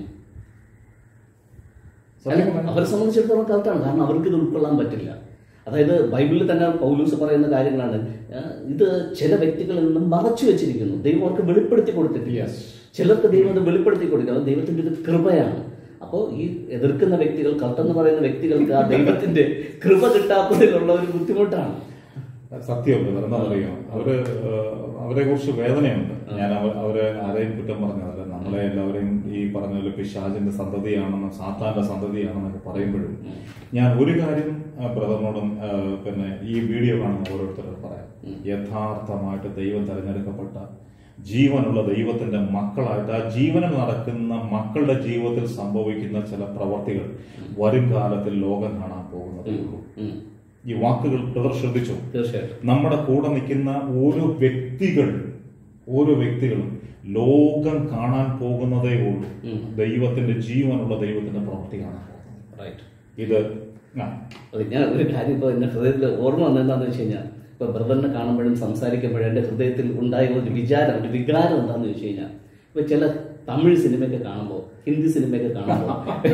സത്യം പറഞ്ഞാൽ അവരെ സംബന്ധിച്ചിടത്തോളം കറക്റ്റാണ് കാരണം അവർക്ക് ഇത് ഉൾക്കൊള്ളാൻ പറ്റില്ല അതായത് ബൈബിളിൽ തന്നെ പൗലൂസ് പറയുന്ന കാര്യങ്ങളാണ് ആ, ഇത് ചില വ്യക്തികളിൽ നിന്നും മറച്ചു വെച്ചിരിക്കുന്നു ദൈവം അവർക്ക് വെളിപ്പെടുത്തി കൊടുത്തിട്ടില്ല Yes. ചിലർക്ക് ദൈവം അത് വെളിപ്പെടുത്തി കൊടുക്കുക അത് ദൈവത്തിന്റെ ഒരു കൃപയാണ് അപ്പോൾ ഈ എതിർക്കുന്ന വ്യക്തികൾ കട്ടെന്ന് പറയുന്ന വ്യക്തികൾക്ക് ആ ദൈവത്തിന്റെ കൃപ കിട്ടാത്തതിലുള്ള ഒരു ബുദ്ധിമുട്ടാണ് സത്യമുണ്ട് എന്താ അറിയോ അവര് അവരെ കുറിച്ച് വേദനയുണ്ട് ഞാൻ അവ- അവരെ ആരെയും കുറ്റം പറഞ്ഞതല്ല നമ്മളെ എല്ലാവരെയും ഈ പറഞ്ഞ പോലെ പിശാചിന്റെ സന്തതിയാണെന്നും സാത്താന്റെ സന്തതിയാണെന്നൊക്കെ പറയുമ്പോഴും ഞാൻ ഒരു കാര്യം ആ, ബ്രദറിനോടും ആ, പിന്നെ ഈ വീഡിയോ കാണുന്ന ഓരോരുത്തരോട് പറയാം യഥാർത്ഥമായിട്ട് ദൈവം തെരഞ്ഞെടുക്കപ്പെട്ട ജീവനുള്ള ദൈവത്തിന്റെ മക്കളായിട്ട് ആ ജീവനിൽ നടക്കുന്ന മക്കളുടെ ജീവിതത്തിൽ സംഭവിക്കുന്ന ചില പ്രവർത്തികൾ വരും കാലത്തിൽ ലോകം കാണാൻ പോകുന്നതേ ഉള്ളൂ ഉം. ഈ വാക്കുകൾ ബ്രദർ ശ്രദ്ധിച്ചു തീർച്ചയായിട്ടും നമ്മുടെ കൂടെ നിൽക്കുന്ന ഓരോ വ്യക്തികൾ ഓരോ വ്യക്തികളും ലോകം കാണാൻ പോകുന്നതേ ഉള്ളൂ ഉം. ദൈവത്തിന്റെ ജീവനുള്ള ദൈവത്തിന്റെ പ്രവൃത്തി കാണാൻ പോകുന്നത് റൈറ്റ് ഇത് ആ, അത് ഞാൻ ഒരു കാര്യം ഇപ്പോൾ എൻ്റെ ഹൃദയത്തിൽ ഓർമ്മ വന്നതെന്താണെന്ന് വെച്ച് കഴിഞ്ഞാൽ ഇപ്പോൾ ബ്രദറിനെ കാണുമ്പോഴും സംസാരിക്കുമ്പോഴും എൻ്റെ ഹൃദയത്തിൽ ഉണ്ടായ ഒരു വിചാരം ഒരു വികാരം എന്താണെന്ന് വെച്ച് കഴിഞ്ഞാൽ ഇപ്പോൾ ചില തമിഴ് സിനിമയൊക്കെ കാണുമ്പോൾ ഹിന്ദി സിനിമയൊക്കെ കാണുമ്പോൾ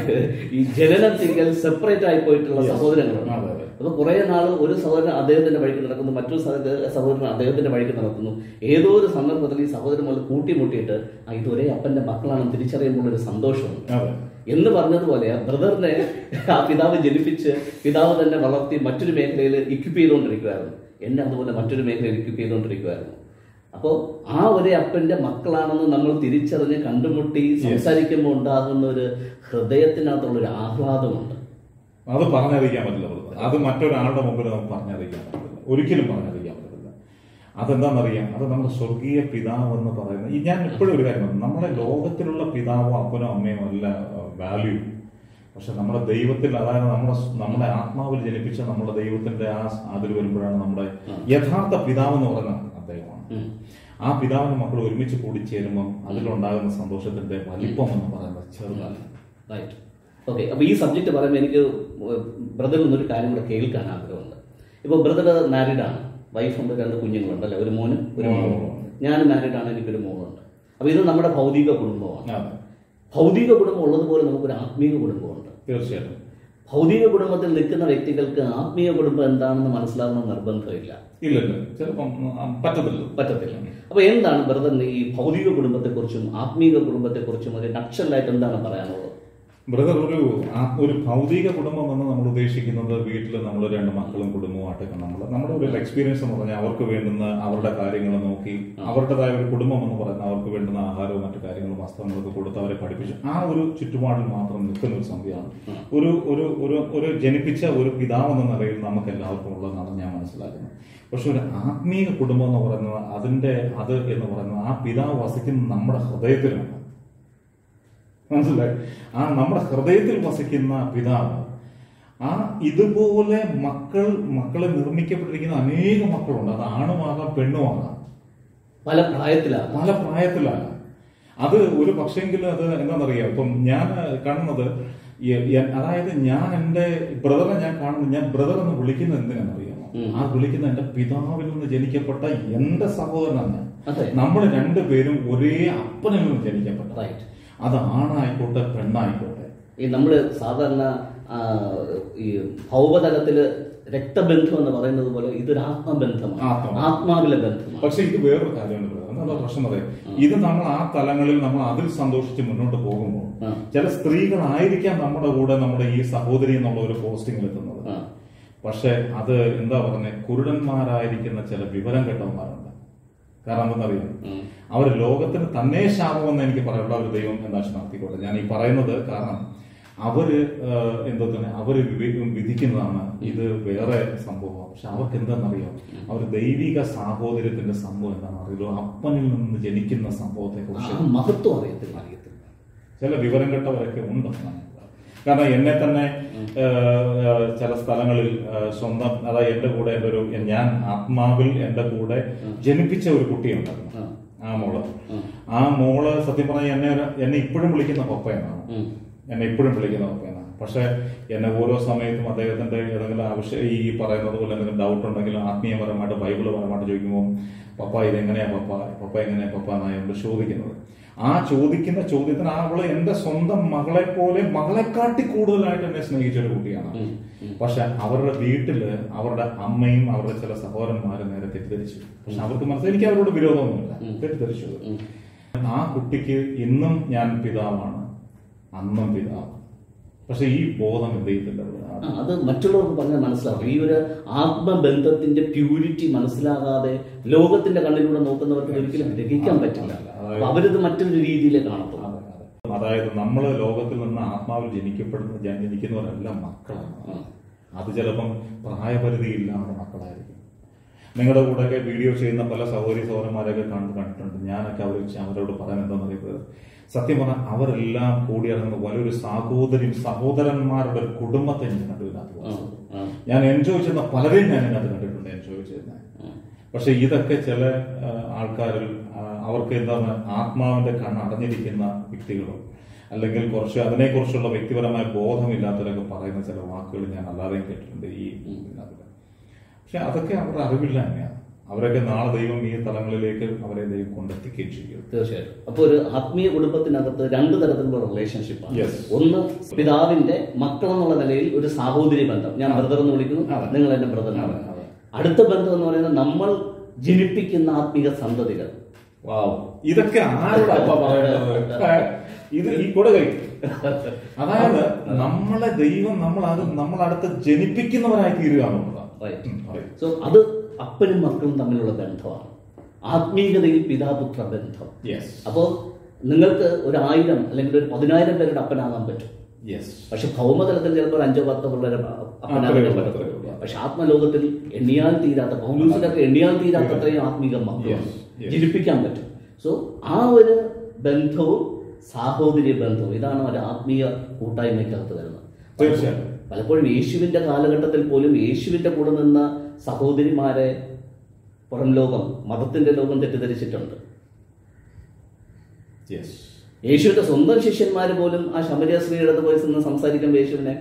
ഈ ജനനത്തിങ്കൽ സെപ്പറേറ്റ് ആയി പോയിട്ടുള്ള സഹോദരങ്ങളുണ്ട് അതെ, അതെ. അപ്പൊ കുറെ നാൾ ഒരു സഹോദരൻ അദ്ദേഹത്തിന്റെ വഴിക്ക് നടക്കുന്നു മറ്റൊരു സഹോദര- സഹോദരൻ അദ്ദേഹത്തിന്റെ വഴിക്ക് നടക്കുന്നു ഏതോ ഒരു സന്ദർഭത്തിൽ ഈ സഹോദരന്മാർ കൂട്ടിമുട്ടിയിട്ട് ആ ഇത് ഒരേ അപ്പന്റെ മക്കളാണെന്ന് തിരിച്ചറിയുമ്പോൾ ഒരു സന്തോഷമുണ്ട് അതെ എന്ന് പറഞ്ഞതുപോലെ ബ്രദറിനെ ആ പിതാവ് ജനിപ്പിച്ച് പിതാവ് തന്നെ വളർത്തി മറ്റൊരു മേഖലയിൽ ഇക്വിപ്പ് ചെയ്തുകൊണ്ടിരിക്കുമായിരുന്നു എന്നെ അതുപോലെ മറ്റൊരു മേഖലയിൽ ഇക്വിപ്പ് ചെയ്തുകൊണ്ടിരിക്കുമായിരുന്നു അപ്പോൾ ആ ഒരേ അപ്പന്റെ മക്കളാണെന്ന് നമ്മൾ തിരിച്ചറിഞ്ഞ് കണ്ടുമുട്ടി സംസാരിക്കുമ്പോൾ ഉണ്ടാകുന്ന ഒരു ഹൃദയത്തിനകത്തുള്ള ഒരു ആഹ്ലാദമുണ്ട് അത് പറഞ്ഞറിയിക്കാൻ പറ്റില്ല ബ്രദർ. അത് മറ്റൊരാളുടെ മുമ്പിൽ നമുക്ക് പറഞ്ഞറിയിക്കാൻ പറ്റില്ല ഒരിക്കലും പറഞ്ഞറിയിക്കാൻ പറ്റില്ല അതെന്താണെന്നറിയാം അത് നമ്മുടെ സ്വർഗീയ പിതാവ് എന്ന് പറയുന്നത് ഈ ഞാൻ എപ്പോഴും ഒരു കാര്യം പറഞ്ഞു നമ്മുടെ ലോകത്തിലുള്ള പിതാവോ അപ്പനോ അമ്മയോ അല്ല വാല്യൂ പക്ഷെ നമ്മുടെ ദൈവത്തിൽ അതായത് നമ്മുടെ നമ്മുടെ ആത്മാവിൽ ജനിപ്പിച്ച നമ്മുടെ ദൈവത്തിന്റെ ആ അതിൽ വരുമ്പോഴാണ് നമ്മുടെ യഥാർത്ഥ പിതാവ് എന്ന് പറയുന്നത് അദ്ദേഹമാണ് ഉം. ആ പിതാവിനും മക്കൾ ഒരുമിച്ച് കൂടിച്ചേരുമ്പം അതിലുണ്ടാകുന്ന സന്തോഷത്തിന്റെ വലിപ്പം എന്ന് പറയുന്നത് ചെറുതല്ല റൈറ്റ് ഓക്കെ അപ്പോൾ ഈ സബ്ജക്റ്റ് പറയുമ്പോൾ എനിക്ക് ബ്രദറിൽ നിന്നൊരു കാര്യം കൂടെ കേൾക്കാൻ ആഗ്രഹമുണ്ട് ഇപ്പോൾ ബ്രദർ മാരീഡ് ആണ് വൈഫുണ്ട് രണ്ട് കുഞ്ഞുങ്ങളുണ്ട് അല്ലെ ഒരു മോനും ഒരു മോളും ഞാൻ മാരീഡ് ആണ് എനിക്കൊരു മോളുണ്ട് അപ്പോൾ ഇത് നമ്മുടെ ഭൗതിക കുടുംബമാണ് അതെ ഭൗതിക കുടുംബം ഉള്ളതുപോലെ നമുക്കൊരു ആത്മീയ കുടുംബമുണ്ട് തീർച്ചയായിട്ടും ഭൗതിക കുടുംബത്തിൽ നിൽക്കുന്ന വ്യക്തികൾക്ക് ആത്മീയ കുടുംബം എന്താണെന്ന് മനസ്സിലാകുന്ന നിർബന്ധമില്ല ഇല്ല ഇല്ല ചിലപ്പം ആ, പറ്റത്തില്ല പറ്റത്തില്ല അപ്പൊ എന്താണ് ബ്രദറിന് ഈ ഭൗതിക കുടുംബത്തെക്കുറിച്ചും ആത്മീയ കുടുംബത്തെക്കുറിച്ചും ഒരു നക്ഷലായിട്ട് എന്താണ് പറയാനുള്ളത് ബ്രദർ ഒരു ആ- ഒരു ഭൗതിക കുടുംബം എന്ന് നമ്മൾ ഉദ്ദേശിക്കുന്നത് വീട്ടിൽ നമ്മൾ രണ്ട് മക്കളും കുടുംബമായിട്ടൊക്കെ നമ്മൾ നമ്മുടെ ഒരു എക്സ്പീരിയൻസ് എന്ന് പറഞ്ഞാൽ അവർക്ക് വേണ്ടുന്ന അവരുടെ കാര്യങ്ങൾ നോക്കി അവരുടേതായ ഒരു കുടുംബം എന്ന് പറയുന്ന അവർക്ക് വേണ്ടുന്ന ആഹാരവും മറ്റു കാര്യങ്ങളും വസ്ത്രങ്ങളൊക്കെ കൊടുത്ത് അവരെ പഠിപ്പിച്ചു ആ ഒരു ചുറ്റുപാടിൽ മാത്രം നിൽക്കുന്ന ഒരു സംഖ്യയാണ് ഒരു ഒരു ഒരു ഒരു ജനിപ്പിച്ച ഒരു പിതാവ് എന്ന നിലയിൽ നമുക്ക് എല്ലാവർക്കും ഉള്ളതെന്നാണ് ഞാൻ മനസ്സിലാക്കുന്നത് പക്ഷെ ഒരു ആത്മീയ കുടുംബം എന്ന് പറയുന്നത് അതിന്റെ അത് എന്ന് പറയുന്നത് ആ പിതാവ് വസിക്കുന്നത് നമ്മുടെ ഹൃദയത്തിലാണ് മനസ്സിലായി ആ നമ്മുടെ ഹൃദയത്തിൽ വസിക്കുന്ന പിതാവ് ആ ഇതുപോലെ മക്കൾ മക്കളെ നിർമ്മിക്കപ്പെട്ടിരിക്കുന്ന അനേക മക്കളുണ്ട് അത് ആണുമാകാം പെണ്ണുമാകാം പല പ്രായത്തിലാണ് പല പ്രായത്തിലാണ് അത് ഒരു പക്ഷെങ്കിൽ അത് എന്താണെന്നറിയാം ഇപ്പം ഞാൻ കാണുന്നത് എ- എ- അതായത് ഞാൻ എൻ്റെ ബ്രദറെ ഞാൻ കാണുന്നത് ഞാൻ ബ്രദർ എന്ന് വിളിക്കുന്നത് എന്തിനാണെന്നറിയാമോ ആ വിളിക്കുന്ന എൻ്റെ പിതാവിൽ നിന്ന് ജനിക്കപ്പെട്ട എൻ്റെ സഹോദരനാണ് ഞാൻ അതെ നമ്മൾ രണ്ടുപേരും ഒരേ അപ്പനിൽ നിന്ന് ജനിക്കപ്പെട്ട റൈറ്റ് അത് ആണായിക്കോട്ടെ പെണ്ണായിക്കോട്ടെ ഈ നമ്മൾ സാധാരണ ആ, ഈ ഭൗമതലത്തില് രക്തബന്ധം എന്ന് പറയുന്നത് പോലെ ഇതൊരു ആത്മബന്ധമാണ് ആത്മ. ആത്മാവിലെ ബന്ധമാണ് പക്ഷെ ഇത് വേറൊരു കാര്യമാണ് ബ്രദർ. എന്താ പ്രശ്നം അറിയാം ഇത് നമ്മൾ ആ തലങ്ങളിൽ നമ്മൾ അതിൽ സന്തോഷിച്ച് മുന്നോട്ട് പോകുമ്പോൾ ആ. ചില സ്ത്രീകളായിരിക്കാം നമ്മുടെ കൂടെ നമ്മുടെ ഈ സഹോദരി എന്നുള്ള ഒരു പോസ്റ്റിംഗിൽ എത്തുന്നത് ആ. പക്ഷെ അത് എന്താ പറയുന്നത് കുരുടന്മാരായിരിക്കുന്ന ചില വിവരം കെട്ടവന്മാരുണ്ട് കാരണം എന്തെന്നറിയാം ഉം. അവർ ലോകത്തിന് തന്നെ ശാപമെന്ന് എനിക്ക് പറയാനുള്ള ഒരു ദൈവം എന്താ നടത്തിക്കോട്ടെ ഞാൻ ഈ പറയുന്നത് കാരണം അവര് ഏഹ്, എന്തോ തന്നെ അവര് വിവേ- വിധിക്കുന്നതാണ് ഇത് വേറെ സംഭവമാണ് പക്ഷെ അവർക്ക് എന്താണെന്നറിയാം അവർ ദൈവിക സാഹോദര്യത്തിന്റെ സംഭവം എന്താണെന്ന് അറിയില്ലോ അപ്പനിൽ നിന്ന് ജനിക്കുന്ന സംഭവത്തെ ആ കുറിച്ച് മഹത്വം അറിയത്തില്ല അറിയത്തില്ല ചില വിവരം കെട്ടവരൊക്കെ ഉണ്ട് കാരണം എന്നെ തന്നെ ഏഹ്, ചില സ്ഥലങ്ങളിൽ ഏഹ്, സ്വന്തം അതായത് എന്റെ കൂടെ എൻ്റെ ഒരു ഞാൻ ആത്മാവിൽ എന്റെ കൂടെ ജനിപ്പിച്ച ഒരു കുട്ടിയുണ്ടായിരുന്നു ആ. ആ മോള് ഉം. ആ മോള് സത്യം പറഞ്ഞാൽ എന്നെ ഒരു- എന്നെ ഇപ്പോഴും വിളിക്കുന്ന പപ്പയെന്നാണ് ഉം. എന്നെ ഇപ്പോഴും വിളിക്കുന്ന പപ്പയെന്നാണ് പക്ഷെ എന്നെ ഓരോ സമയത്തും അദ്ദേഹത്തിന്റെ ഏതെങ്കിലും ആവശ്യം ഈ പറയുന്നത് പോലെ എന്തെങ്കിലും ഡൗട്ട് ഉണ്ടെങ്കിൽ ആത്മീയപരമായിട്ട് ബൈബിള് പരമായിട്ട് ചോദിക്കുമ്പോൾ പപ്പ ഇതെങ്ങനെയാ പപ്പ പപ്പ എങ്ങനെയാ പപ്പ എന്നാണ് എന്നോട് ചോദിക്കുന്നത് ആ ചോദിക്കുന്ന ചോദ്യത്തിന് ആ അവള് എന്റെ സ്വന്തം മകളെ പോലെ മകളെക്കാട്ടി കൂടുതലായിട്ട് എന്നെ സ്നേഹിച്ച ഒരു കുട്ടിയാണ് പക്ഷെ അവരുടെ വീട്ടില് അവരുടെ അമ്മയും അവരുടെ ചില സഹോദരന്മാരും നേരെ തെറ്റിദ്ധരിച്ചു പക്ഷെ അവർക്ക് മനസ്സിലായി എനിക്ക് അവരോട് വിരോധമൊന്നുമില്ല തെറ്റിദ്ധരിച്ചു ആ കുട്ടിക്ക് ഇന്നും ഞാൻ പിതാവാണ് അന്നും പിതാവ് പക്ഷെ ഈ ബോധം എന്ത് ചെയ്തില്ല ആ, അത് മറ്റുള്ളവർക്ക് പറഞ്ഞാൽ മനസ്സിലാവും ഈ ഒരു ആത്മബന്ധത്തിന്റെ പ്യൂരിറ്റി മനസ്സിലാകാതെ ലോകത്തിന്റെ കണ്ണിലൂടെ നോക്കുന്നവർക്ക് ഒരിക്കലും ഗ്രഹിക്കാൻ പറ്റില്ല അപ്പൊ അവരിത് മറ്റൊരു രീതിയിലേ കാണത്തുള്ളൂ അതായത് നമ്മൾ ലോകത്തിൽ നിന്ന് ആത്മാവിൽ ജനിക്കപ്പെടുന്ന ജ- ജനിക്കുന്നവരെല്ലാം മക്കളാണ് അത് ചിലപ്പം പ്രായപരിധി ഇല്ലാത്ത മക്കളായിരിക്കും നിങ്ങളുടെ കൂടെയൊക്കെ വീഡിയോ ചെയ്യുന്ന പല സഹോദരി സഹോദരന്മാരെയൊക്കെ കണ്ട് കണ്ടിട്ടുണ്ട് ഞാനൊക്കെ അവർ അവരോട് പറയാൻ എന്താണെന്ന് അറിയുന്നത് സത്യം പറഞ്ഞാൽ അവരെല്ലാം കൂടിയിറങ്ങുന്ന വലിയൊരു സഹോദരിയും സഹോദരന്മാരുടെ ഒരു കുടുംബത്തെ ഞാൻ കണ്ടു ഇതിനകത്ത് വാസ്തവത്തിൽ. ആ. ഞാൻ എൻജോയ് ചെയ്യുന്ന പലരെയും ഞാൻ ഇതിനകത്ത് കണ്ടിട്ടുണ്ട് എൻജോയ് ചെയ്യുന്നത് പക്ഷെ ഇതൊക്കെ ചില ആ, ആൾക്കാരിൽ ആ, അവർക്ക് എന്താണ് ആത്മാവിന്റെ കണ്ണ് അടഞ്ഞിരിക്കുന്ന വ്യക്തികളോ അല്ലെങ്കിൽ കുറച്ച് അതിനെക്കുറിച്ചുള്ള വ്യക്തിപരമായ ബോധമില്ലാത്തവരൊക്കെ പറയുന്ന ചില വാക്കുകൾ ഞാൻ അല്ലാതെയും കേട്ടിട്ടുണ്ട് ഈ ഇതിനകത്ത് പക്ഷെ അതൊക്കെ അവരുടെ അറിവില്ല തന്നെയാണ് അവരൊക്കെ നാളെ ദൈവം ഈ തലങ്ങളിലേക്ക് അവരെ ദൈവം കൊണ്ടെത്തിക്കുകയും ചെയ്യും തീർച്ചയായിട്ടും അപ്പൊ ഒരു ആത്മീയ കുടുംബത്തിനകത്ത് രണ്ട് തരത്തിലുള്ള റിലേഷൻഷിപ്പാണ് Yes. ഒന്ന് പിതാവിന്റെ മക്കൾ എന്നുള്ള നിലയിൽ ഒരു സാഹോദര്യ ബന്ധം ഞാൻ ബ്രദർ എന്ന് വിളിക്കുന്നു അതെ. നിങ്ങൾ എന്റെ ബ്രദർ അതെ, അതെ. അടുത്ത ബന്ധം എന്ന് പറയുന്നത് നമ്മൾ ജനിപ്പിക്കുന്ന ആത്മീക സന്തതികൾ വാവ് ഇതൊക്കെ ആരോടാ അപ്പ പറയേണ്ടത് ഏ, ഇത് ഈ കൂടെ കഴിക്കും അതായത് നമ്മളെ ദൈവം നമ്മൾ അത് നമ്മൾ അടുത്ത് ജനിപ്പിക്കുന്നവരായി തീരുക എന്നുള്ളതാണ് Right. ഉം, പറയൂ. സോ അത് അപ്പനും മക്കളും തമ്മിലുള്ള ബന്ധമാണ് ആത്മീയതയിൽ പിതാപുത്ര ബന്ധം Yes. അപ്പോൾ നിങ്ങൾക്ക് ഒരു ആയിരം അല്ലെങ്കിൽ ഒരു പതിനായിരം പേരുടെ അപ്പനാകാൻ പറ്റും Yes. പക്ഷെ ഭൗമതലത്തിൽ ചിലപ്പോൾ ഒരു അഞ്ചോ പത്തോ പിള്ളേരെ അപ്പനാകാൻ അത്രയേ ഉള്ളൂ, പറ്റത്തുള്ളൂ അത്രയേ ഉള്ളൂ. പക്ഷെ ആത്മലോകത്തിൽ എണ്ണിയാൽ തീരാത്ത പൗലൂസിലൊക്കെ എണ്ണിയാൽ തീരാത്ത അത്രയും ആത്മീക മക്കളും Yes, yes. ജനിപ്പിക്കാൻ പറ്റും സോ ആ ഒരു ബന്ധവും സാഹോദര്യ ബന്ധവും ഇതാണ് ഒരു ആത്മീയ കൂട്ടായ്മയ്ക്കകത്ത് വരുന്നത് തീർച്ചയായും. പലപ്പോഴും യേശുവിന്റെ കാലഘട്ടത്തിൽ പോലും യേശുവിന്റെ കൂടെ നിന്ന സഹോദരിമാരെ പുറം ലോകം മതത്തിന്റെ ലോകം തെറ്റിദ്ധരിച്ചിട്ടുണ്ട് Yes. യേശുവിന്റെ സ്വന്തം ശിഷ്യന്മാർ പോലും ആ ശമരിയ സ്ത്രീയുടെ അടുത്ത് പോയി നിന്ന് സംസാരിക്കുമ്പോൾ യേശുവിനെ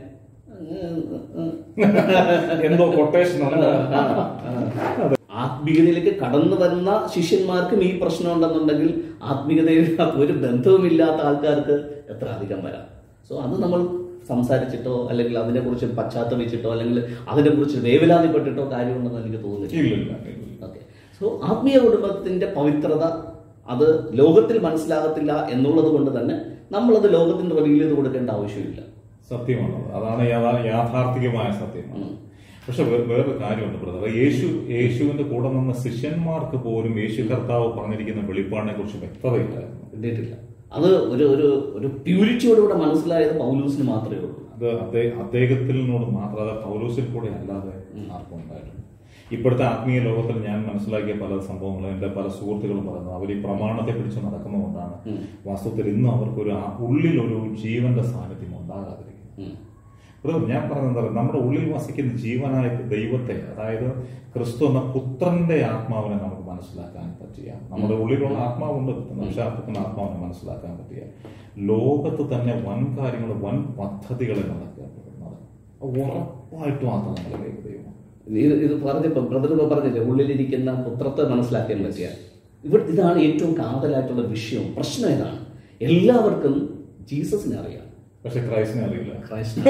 എന്തോ കൊട്ടേഷൻ ആത്മീയതയിലേക്ക് കടന്നു വരുന്ന ശിഷ്യന്മാർക്കും ഈ പ്രശ്നം ഉണ്ടെന്നുണ്ടെങ്കിൽ ആത്മീയതയിൽ ഒരു ബന്ധവുമില്ലാത്ത ആൾക്കാർക്ക് എത്ര അധികം വരാം സോ അത് നമ്മൾ സംസാരിച്ചിട്ടോ അല്ലെങ്കിൽ അതിനെക്കുറിച്ച് പശ്ചാത്തപിച്ചിട്ടോ അല്ലെങ്കിൽ അതിനെക്കുറിച്ച് വേവലാതിപ്പെട്ടിട്ടോ കാര്യമുണ്ടെന്ന് എനിക്ക് തോന്നുന്നില്ല ഇല്ലില്ല ഇല്ലില്ല. ഓക്കെ സോ ആത്മീയ കുടുംബത്തിന്റെ പവിത്രത അത് ലോകത്തിൽ മനസ്സിലാകത്തില്ല എന്നുള്ളത് കൊണ്ട് തന്നെ നമ്മളത് ലോകത്തിന് റിവീൽ ചെയ്ത് കൊടുക്കേണ്ട ആവശ്യമില്ല സത്യമാണ് അതാണ് യാഥാ- യാഥാർത്ഥികമായ സത്യമാണ് ഉം. പക്ഷെ വേ- വേറൊരു കാര്യമുണ്ട് ബ്രദർ യേശു യേശുവിന്റെ കൂടെ നിന്ന ശിഷ്യന്മാർക്ക് പോലും യേശു കർത്താവ് പറഞ്ഞിരിക്കുന്ന വെളിപ്പാടിനെ കുറിച്ച് വ്യക്തതയില്ലായിരുന്നു കിട്ടിയിട്ടില്ല അത് ഒരു ഒരു ഒരു പ്യൂരിറ്റിയോടുകൂടെ മനസ്സിലായത് പൗലൂസിന് മാത്രമേ ഉള്ളൂ അത് അദ്ദേഹ- അദ്ദേഹത്തിനോട് മാത്രം അത് പൗലോസിൽ കൂടെ അല്ലാതെ ആർക്കും ഉണ്ടായിട്ടുണ്ട് ഇപ്പോഴത്തെ ആത്മീയ ലോകത്തിൽ ഞാൻ മനസ്സിലാക്കിയ പല സംഭവങ്ങളും എന്റെ പല സുഹൃത്തുക്കളും പറയുന്നത് അവർ ഈ പ്രമാണത്തെ പിടിച്ച് നടക്കുന്നതുകൊണ്ടാണ് ഉം. വാസ്തവത്തിൽ ഇന്ന് അവർക്കൊരു ആ- ഉള്ളിലൊരു ജീവന്റെ സാന്നിധ്യം ഉണ്ടാകാതിരിക്കുന്നത് ഉം. ബ്രദർ ഞാൻ പറഞ്ഞത് എന്താ പറയുക നമ്മുടെ ഉള്ളിൽ വസിക്കുന്ന ജീവനായ ദൈവത്തെ അതായത് ക്രിസ്തു എന്ന പുത്രന്റെ ആത്മാവിനെ നമുക്ക് മനസ്സിലാക്കാൻ പറ്റിയ നമ്മുടെ ഉള്ളിലുള്ള ആത്മാവുണ്ട് പക്ഷാർത്ഥത്തിന് ആത്മാവിനെ മനസ്സിലാക്കാൻ പറ്റിയ ലോകത്ത് തന്നെ വൻ കാര്യങ്ങൾ വൻ പദ്ധതികളെ നടക്കപ്പെടുന്നത് ഉറപ്പായിട്ടും ആത്മ നമ്മളിലേക്ക് ദൈവം ഇത് ഇത് പറഞ്ഞപ്പോ ബ്രദർ ഇപ്പൊ പറഞ്ഞില്ലേ ഉള്ളിലിരിക്കുന്ന പുത്രത്തെ മനസ്സിലാക്കാൻ പറ്റിയ ഇവിടെ ഇതാണ് ഏറ്റവും കാതലായിട്ടുള്ള വിഷയം പ്രശ്നം ഇതാണ് എല്ലാവർക്കും ജീസസിനെ അറിയാം പക്ഷെ ക്രൈസ്റ്റിനെ അറിയില്ല ക്രൈസ്റ്റ്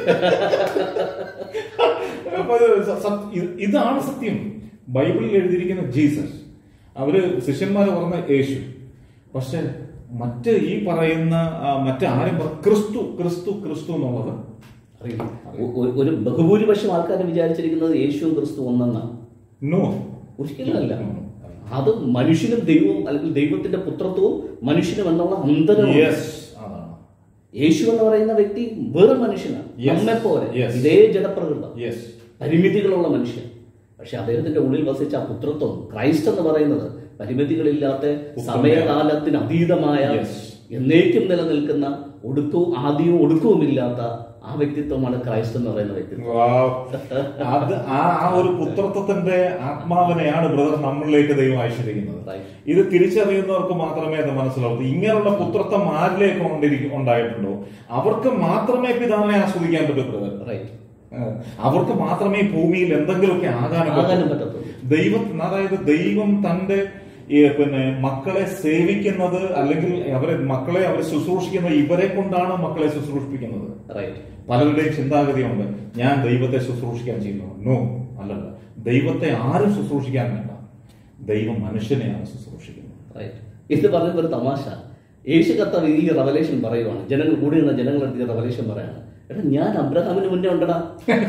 അപ്പൊ ഇത് സ- സത്യ- ഇത് ഇതാണ് സത്യം ബൈബിളിൽ എഴുതിയിരിക്കുന്ന ജീസസ് അവര് ശിഷ്യന്മാരെ പറഞ്ഞ യേശു പക്ഷെ മറ്റ് ഈ പറയുന്ന ആ, മറ്റാരും പറ- ക്രിസ്തു ക്രിസ്തു ക്രിസ്തു എന്നുള്ളത് അറിയില്ല ഒ- ഒ- ഒരു ബഹുഭൂരിപക്ഷം ആൾക്കാർ വിചാരിച്ചിരിക്കുന്നത് യേശുവും ക്രിസ്തു ഒന്നെന്നാണ് നോ ഒരിക്കലല്ല അത് മനുഷ്യനും ദൈവവും അല്ലെങ്കിൽ ദൈവത്തിന്റെ പുത്രത്വവും മനുഷ്യനും എന്നുള്ള അന്തരവും യെസ് അതാണ് യേശു എന്ന് പറയുന്ന വ്യക്തി വെറും മനുഷ്യനാണ് Yes. നമ്മെ പോലെ Yes. ഇതേ ജഡപ്രകൃതം യെസ് പരിമിതികളുള്ള മനുഷ്യൻ പക്ഷെ അദ്ദേഹത്തിന്റെ ഉള്ളിൽ വസിച്ച ആ പുത്രത്വം ക്രൈസ്റ്റ് എന്ന് പറയുന്നത് പരിമിതികളില്ലാത്ത സമയകാലത്തിന് അതീതമായ Yes. എന്നേക്കും നിലനിൽക്കുന്ന ഒടുക്കവും ആദ്യവും ഒടുക്കവുമില്ലാത്ത ആ വ്യക്തിത്വമാണ് ക്രൈസ്റ്റ് എന്ന് പറയുന്ന വ്യക്തിത്വം അത് ആ ആ ഒരു പുത്രത്വത്തിന്റെ ആത്മാവിനെയാണ് ബ്രദർ നമ്മളിലേക്ക് ദൈവം അയച്ചിരിക്കുന്നത് Right. ഇത് തിരിച്ചറിയുന്നവർക്ക് മാത്രമേ അത് മനസ്സിലാവൂ ഇങ്ങനെയുള്ള പുത്രത്വം ആരിലേക്ക് കൊണ്ടിരിക്കും ഉണ്ടായിട്ടുണ്ടോ അവർക്ക് മാത്രമേ പിതാവിനെ ആസ്വദിക്കാൻ പറ്റൂ ബ്രദർ റൈറ്റ് ഏഹ് അവർക്ക് മാത്രമേ ഈ ഭൂമിയിൽ എന്തെങ്കിലുമൊക്കെ ആകാനും ആകാനും പറ്റൂ. പറ്റത്തുള്ളൂ ദൈവം അതായത് ദൈവം തന്റെ ഈ പിന്നെ മക്കളെ സേവിക്കുന്നത് അല്ലെങ്കിൽ അവരെ മക്കളെ അവരെ ശുശ്രൂഷിക്കുന്നത് ഇവരെ കൊണ്ടാണ് മക്കളെ ശുശ്രൂഷിപ്പിക്കുന്നത് റൈറ്റ് പലരുടെയും ചിന്താഗതിയുണ്ട് ഞാൻ ദൈവത്തെ ശുശ്രൂഷിക്കാൻ ചെയ്യുന്നു നോ അല്ലല്ല ദൈവത്തെ ആരും ശുശ്രൂഷിക്കാൻ വേണ്ട ദൈവം മനുഷ്യനെയാണ് ശുശ്രൂഷിക്കുന്നത് റൈറ്റ് ഇത് പറഞ്ഞപ്പോൾ ഒരു തമാശ യേശു കർത്താവ് ഈ റവലേഷൻ പറയുവാണ് ജനങ്ങൾ കൂടി നിന്ന ജനങ്ങളെടുത്ത് ഈ റവലേഷൻ പറയാണ് എടാ ഞാൻ അബ്രഹാമിന് മുന്നേ ഉണ്ടടാ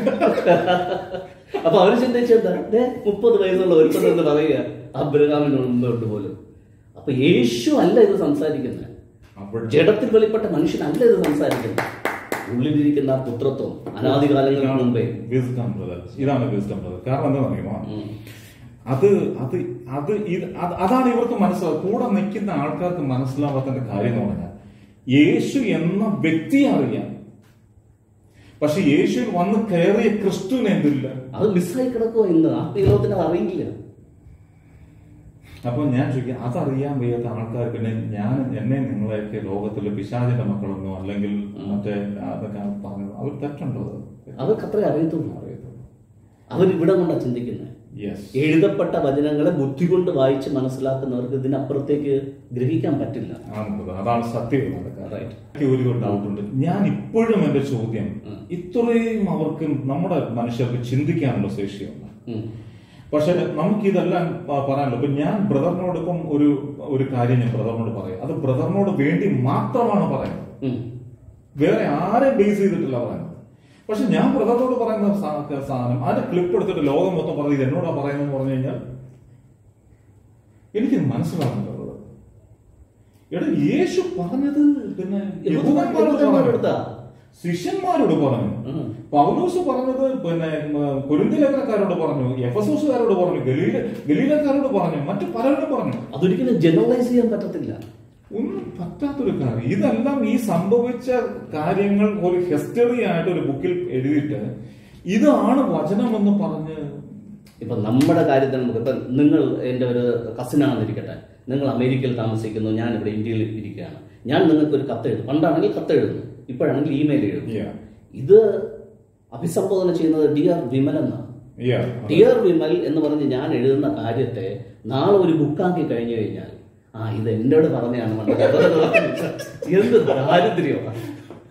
അപ്പൊ അവര് ചിന്തിച്ചെന്താ ദേ മുപ്പത് വയസ്സുള്ള ഒരുത്തനെന്ന് പറയുക അബ്രഹാമിന് മുമ്പേ ഉണ്ട് പോലും അപ്പൊ യേശു അല്ല ഇത് സംസാരിക്കുന്നത് അപ്പോൾ ജഡത്തിൽ വെളിപ്പെട്ട മനുഷ്യനല്ല ഇത് സംസാരിക്കുന്നത് ഉള്ളിലിരിക്കുന്ന ആ പുത്രത്വം അനാദികാലങ്ങൾക്ക് മുമ്പേ വിസ്ഡം ബ്രദർ ഇതാണ് വിസ്ഡം ബ്രദർ കാരണം എന്താ അറിയുമോ ഉം. അത് അത് അത് ഇത് അത് അതാണ് ഇവർക്ക് മനസ്സിലാവുക കൂടെ നിൽക്കുന്ന ആൾക്കാർക്ക് മനസ്സിലാവാത്തതിന്റെ കാര്യം എന്ന് പറഞ്ഞാൽ യേശു എന്ന വ്യക്തിയെ അറിയാം പക്ഷെ യേശു വന്ന് കയറിയ ക്രിസ്തുവിന് എന്തില്ല അത് മിസ്സായി കിടക്കുമോ ഇന്ന് ആത്മീയലോകത്തിന് അത് അറിയില്ല അപ്പൊ ഞാൻ ചോദിക്കാം അതറിയാൻ വയ്യാത്ത ആൾക്കാർ പിന്നെ ഞാൻ എന്നെ നിങ്ങളെയൊക്കെ ലോകത്തിലെ പിശാചിന്റെ മക്കളെന്നോ അല്ലെങ്കിൽ മറ്റേ അതൊക്കെ പറഞ്ഞു അവർ തെറ്റുണ്ടോ അത്? അവർക്ക് അത്രേ അറിയത്തുള്ളൂ അറിയത്തുള്ളൂ അവരിവിടെ കൊണ്ടാണ് ചിന്തിക്കുന്നത് യെസ് എഴുതപ്പെട്ട വചനങ്ങളെ ബുദ്ധി കൊണ്ട് വായിച്ച് മനസ്സിലാക്കുന്നവർക്ക് ഇതിനപ്പുറത്തേക്ക് ഗ്രഹിക്കാൻ പറ്റില്ല ആണ് അതാണ് സത്യം Right. എനിക്ക് ഒരു ഡൗട്ട് ഉണ്ട് ഞാൻ ഇപ്പോഴും എന്റെ ചോദ്യം ഇത്രയും അവർക്ക് നമ്മുടെ മനുഷ്യർക്ക് ചിന്തിക്കാനുള്ള ശേഷിയുണ്ട് ഉം. പക്ഷെ നമുക്ക് ഇതെല്ലാം പ- പറയാനല്ലോ ഇപ്പൊ ഞാൻ ബ്രദറിനോട് ഇപ്പം ഒരു ഒരു കാര്യം ഞാൻ ബ്രദറിനോട് പറയാം അത് ബ്രദറിനോട് വേണ്ടി മാത്രമാണ് പറയുന്നത് ഉം. വേറെ ആരെയും ബേസ് ചെയ്തിട്ടില്ല പറയുന്നത് പക്ഷെ ഞാൻ ബ്രദറിനോട് പറയുന്ന സാ- സാധനം അതിന്റെ ക്ലിപ്പ് എടുത്തിട്ട് ലോകം മൊത്തം പറഞ്ഞത് ഇത് എന്നോടാ പറയുന്നത് പറഞ്ഞു കഴിഞ്ഞാൽ എനിക്ക് മനസ്സിലാകുന്നുണ്ട് brother. എടാ യേശു പറഞ്ഞത് പിന്നെ യഹൂദന്മാരോട് യഹൂദന്മാരോട് പറഞ്ഞു. എടുത്താ? ശിഷ്യന്മാരോട് പറഞ്ഞു ഉം. പൗലോസ് പറഞ്ഞത് പിന്നെ കുരുന്തിലേക്കാരോട് പറഞ്ഞു എഫസോസുകാരോട് പറഞ്ഞു ഗലീല ഗലീലക്കാരോട് പറഞ്ഞു മറ്റു പലരോടും പറഞ്ഞു അതൊരിക്കലും ജനറലൈസ് ചെയ്യാൻ പറ്റത്തില്ല ഒന്നും പറ്റാത്തൊരു കാര്യം ഇതെല്ലാം ഈ സംഭവിച്ച കാര്യങ്ങൾ ഒരു ഹിസ്റ്ററി ആയിട്ട് ഒരു ബുക്കിൽ എഴുതിയിട്ട് ഇതാണ് വചനമെന്ന് പറഞ്ഞ് ഇപ്പൊ നമ്മുടെ കാര്യത്തിൽ നമുക്ക് ഇപ്പൊ നിങ്ങൾ എൻ്റെ ഒരു കസിനാണെന്നിരിക്കട്ടെ നിങ്ങൾ അമേരിക്കയിൽ താമസിക്കുന്നു ഞാൻ ഇവിടെ ഇന്ത്യയിൽ ഇരിക്കുകയാണ് ഞാൻ നിങ്ങൾക്ക് ഒരു കത്ത് എഴുതും പണ്ടാണെങ്കിൽ കത്ത് എഴുതുന്നു ഇപ്പോഴാണെങ്കിൽ ഇമെയിൽ എഴുതും Yeah. ഇത് അഭിസംബോധന ചെയ്യുന്നത് ഡിയർ വിമൽ എന്നാണ് Yeah. ഡിയർ വിമൽ എന്ന് പറഞ്ഞ് ഞാൻ എഴുതുന്ന കാര്യത്തെ നാളെ ഒരു ബുക്കാക്കി കഴിഞ്ഞു കഴിഞ്ഞാൽ ആ ഇത് എന്നോട് പറഞ്ഞാണ് മണ്ടേ. എന്ത് ദാരിദ്ര്യമാണ്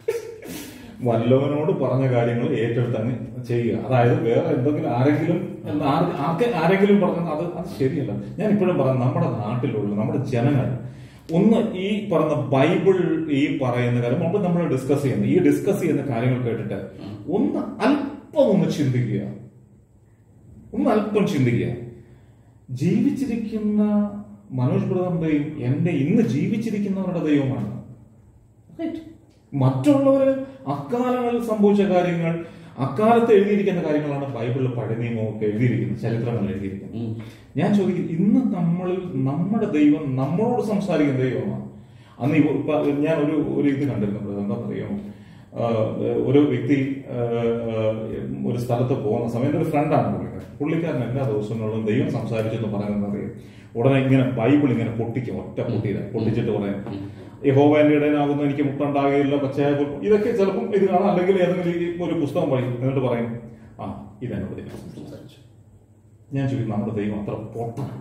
വല്ലവനോട് പറഞ്ഞ കാര്യങ്ങൾ ഏറ്റെടുത്ത് അങ്ങ് ചെയ്യുക അതായത് വേറെ എന്തെങ്കിലും ആരെങ്കിലും ആർ- ആർക്ക് ആരെങ്കിലും പറഞ്ഞത് അത് അത് ശരിയല്ല ഞാൻ ഇപ്പോഴും പറഞ്ഞു നമ്മുടെ നാട്ടിലുള്ള നമ്മുടെ ജനങ്ങൾ ഒന്ന് ഈ പറഞ്ഞ ബൈബിൾ ഈ പറയുന്ന കാര്യം മുമ്പ് നമ്മൾ ഡിസ്കസ് ചെയ്യുന്നു ഈ ഡിസ്കസ് ചെയ്യുന്ന കാര്യങ്ങൾ കേട്ടിട്ട് ഒന്ന് അല്പം ഒന്ന് ചിന്തിക്കുക ഒന്ന് അല്പം ചിന്തിക്കുക ജീവിച്ചിരിക്കുന്ന മനോജ് ബ്രദറിന്റെയും എന്റെ ഇന്ന് ജീവിച്ചിരിക്കുന്നവരുടെ ദൈവമാണ് Right. മറ്റുള്ളവര് അക്കാലങ്ങളിൽ സംഭവിച്ച കാര്യങ്ങൾ അക്കാലത്ത് എഴുതിയിരിക്കുന്ന കാര്യങ്ങളാണ് ബൈബിളിൽ പഴയ നിയമമൊക്കെ എഴുതിയിരിക്കുന്നത് ചരിത്രങ്ങൾ എഴുതിയിരിക്കുന്നത് ഉം. ഞാൻ ചോദിക്കും ഇന്ന് നമ്മളിൽ നമ്മുടെ ദൈവം നമ്മളോട് സംസാരിക്കുന്ന ദൈവമാണ് അന്ന് ഈ ഇപ്പൊ ഞാൻ ഒരു ഒരു ഇത് കണ്ടിരുന്നു എന്താ അറിയാമോ ഒരു വ്യക്തി ആ, ഒരു സ്ഥലത്ത് പോകുന്ന സമയത്ത് ഒരു ഫ്രണ്ടാണ് പുള്ളിക്കാരൻ പുള്ളിക്കാരൻ എല്ലാ ദിവസങ്ങളിലും ദൈവം സംസാരിച്ചെന്ന് പറയുന്നത് അറിയാം ഉടനെ ഇങ്ങനെ ബൈബിൾ ഇങ്ങനെ പൊട്ടിക്കും ഒറ്റ പൊട്ടിയില്ല പൊട്ടിച്ചിട്ട് പറയാം യഹോവന്റെ ഇടയനാകുന്ന എനിക്ക് മുട്ടുണ്ടാകുകയില്ല പച്ചയായ പുൽ- ഇതൊക്കെ ചിലപ്പം ഇത് കാണാം അല്ലെങ്കിൽ ഏതെങ്കിലും ഈ ഒരു പുസ്തകം വായിക്കും എന്നിട്ട് പറയും ആ ഇതെന്നോട് ദൈവം സംസാരിച്ചു ഞാൻ ചോദിക്കും നമ്മുടെ ദൈവം അത്ര പൊട്ടനാണ്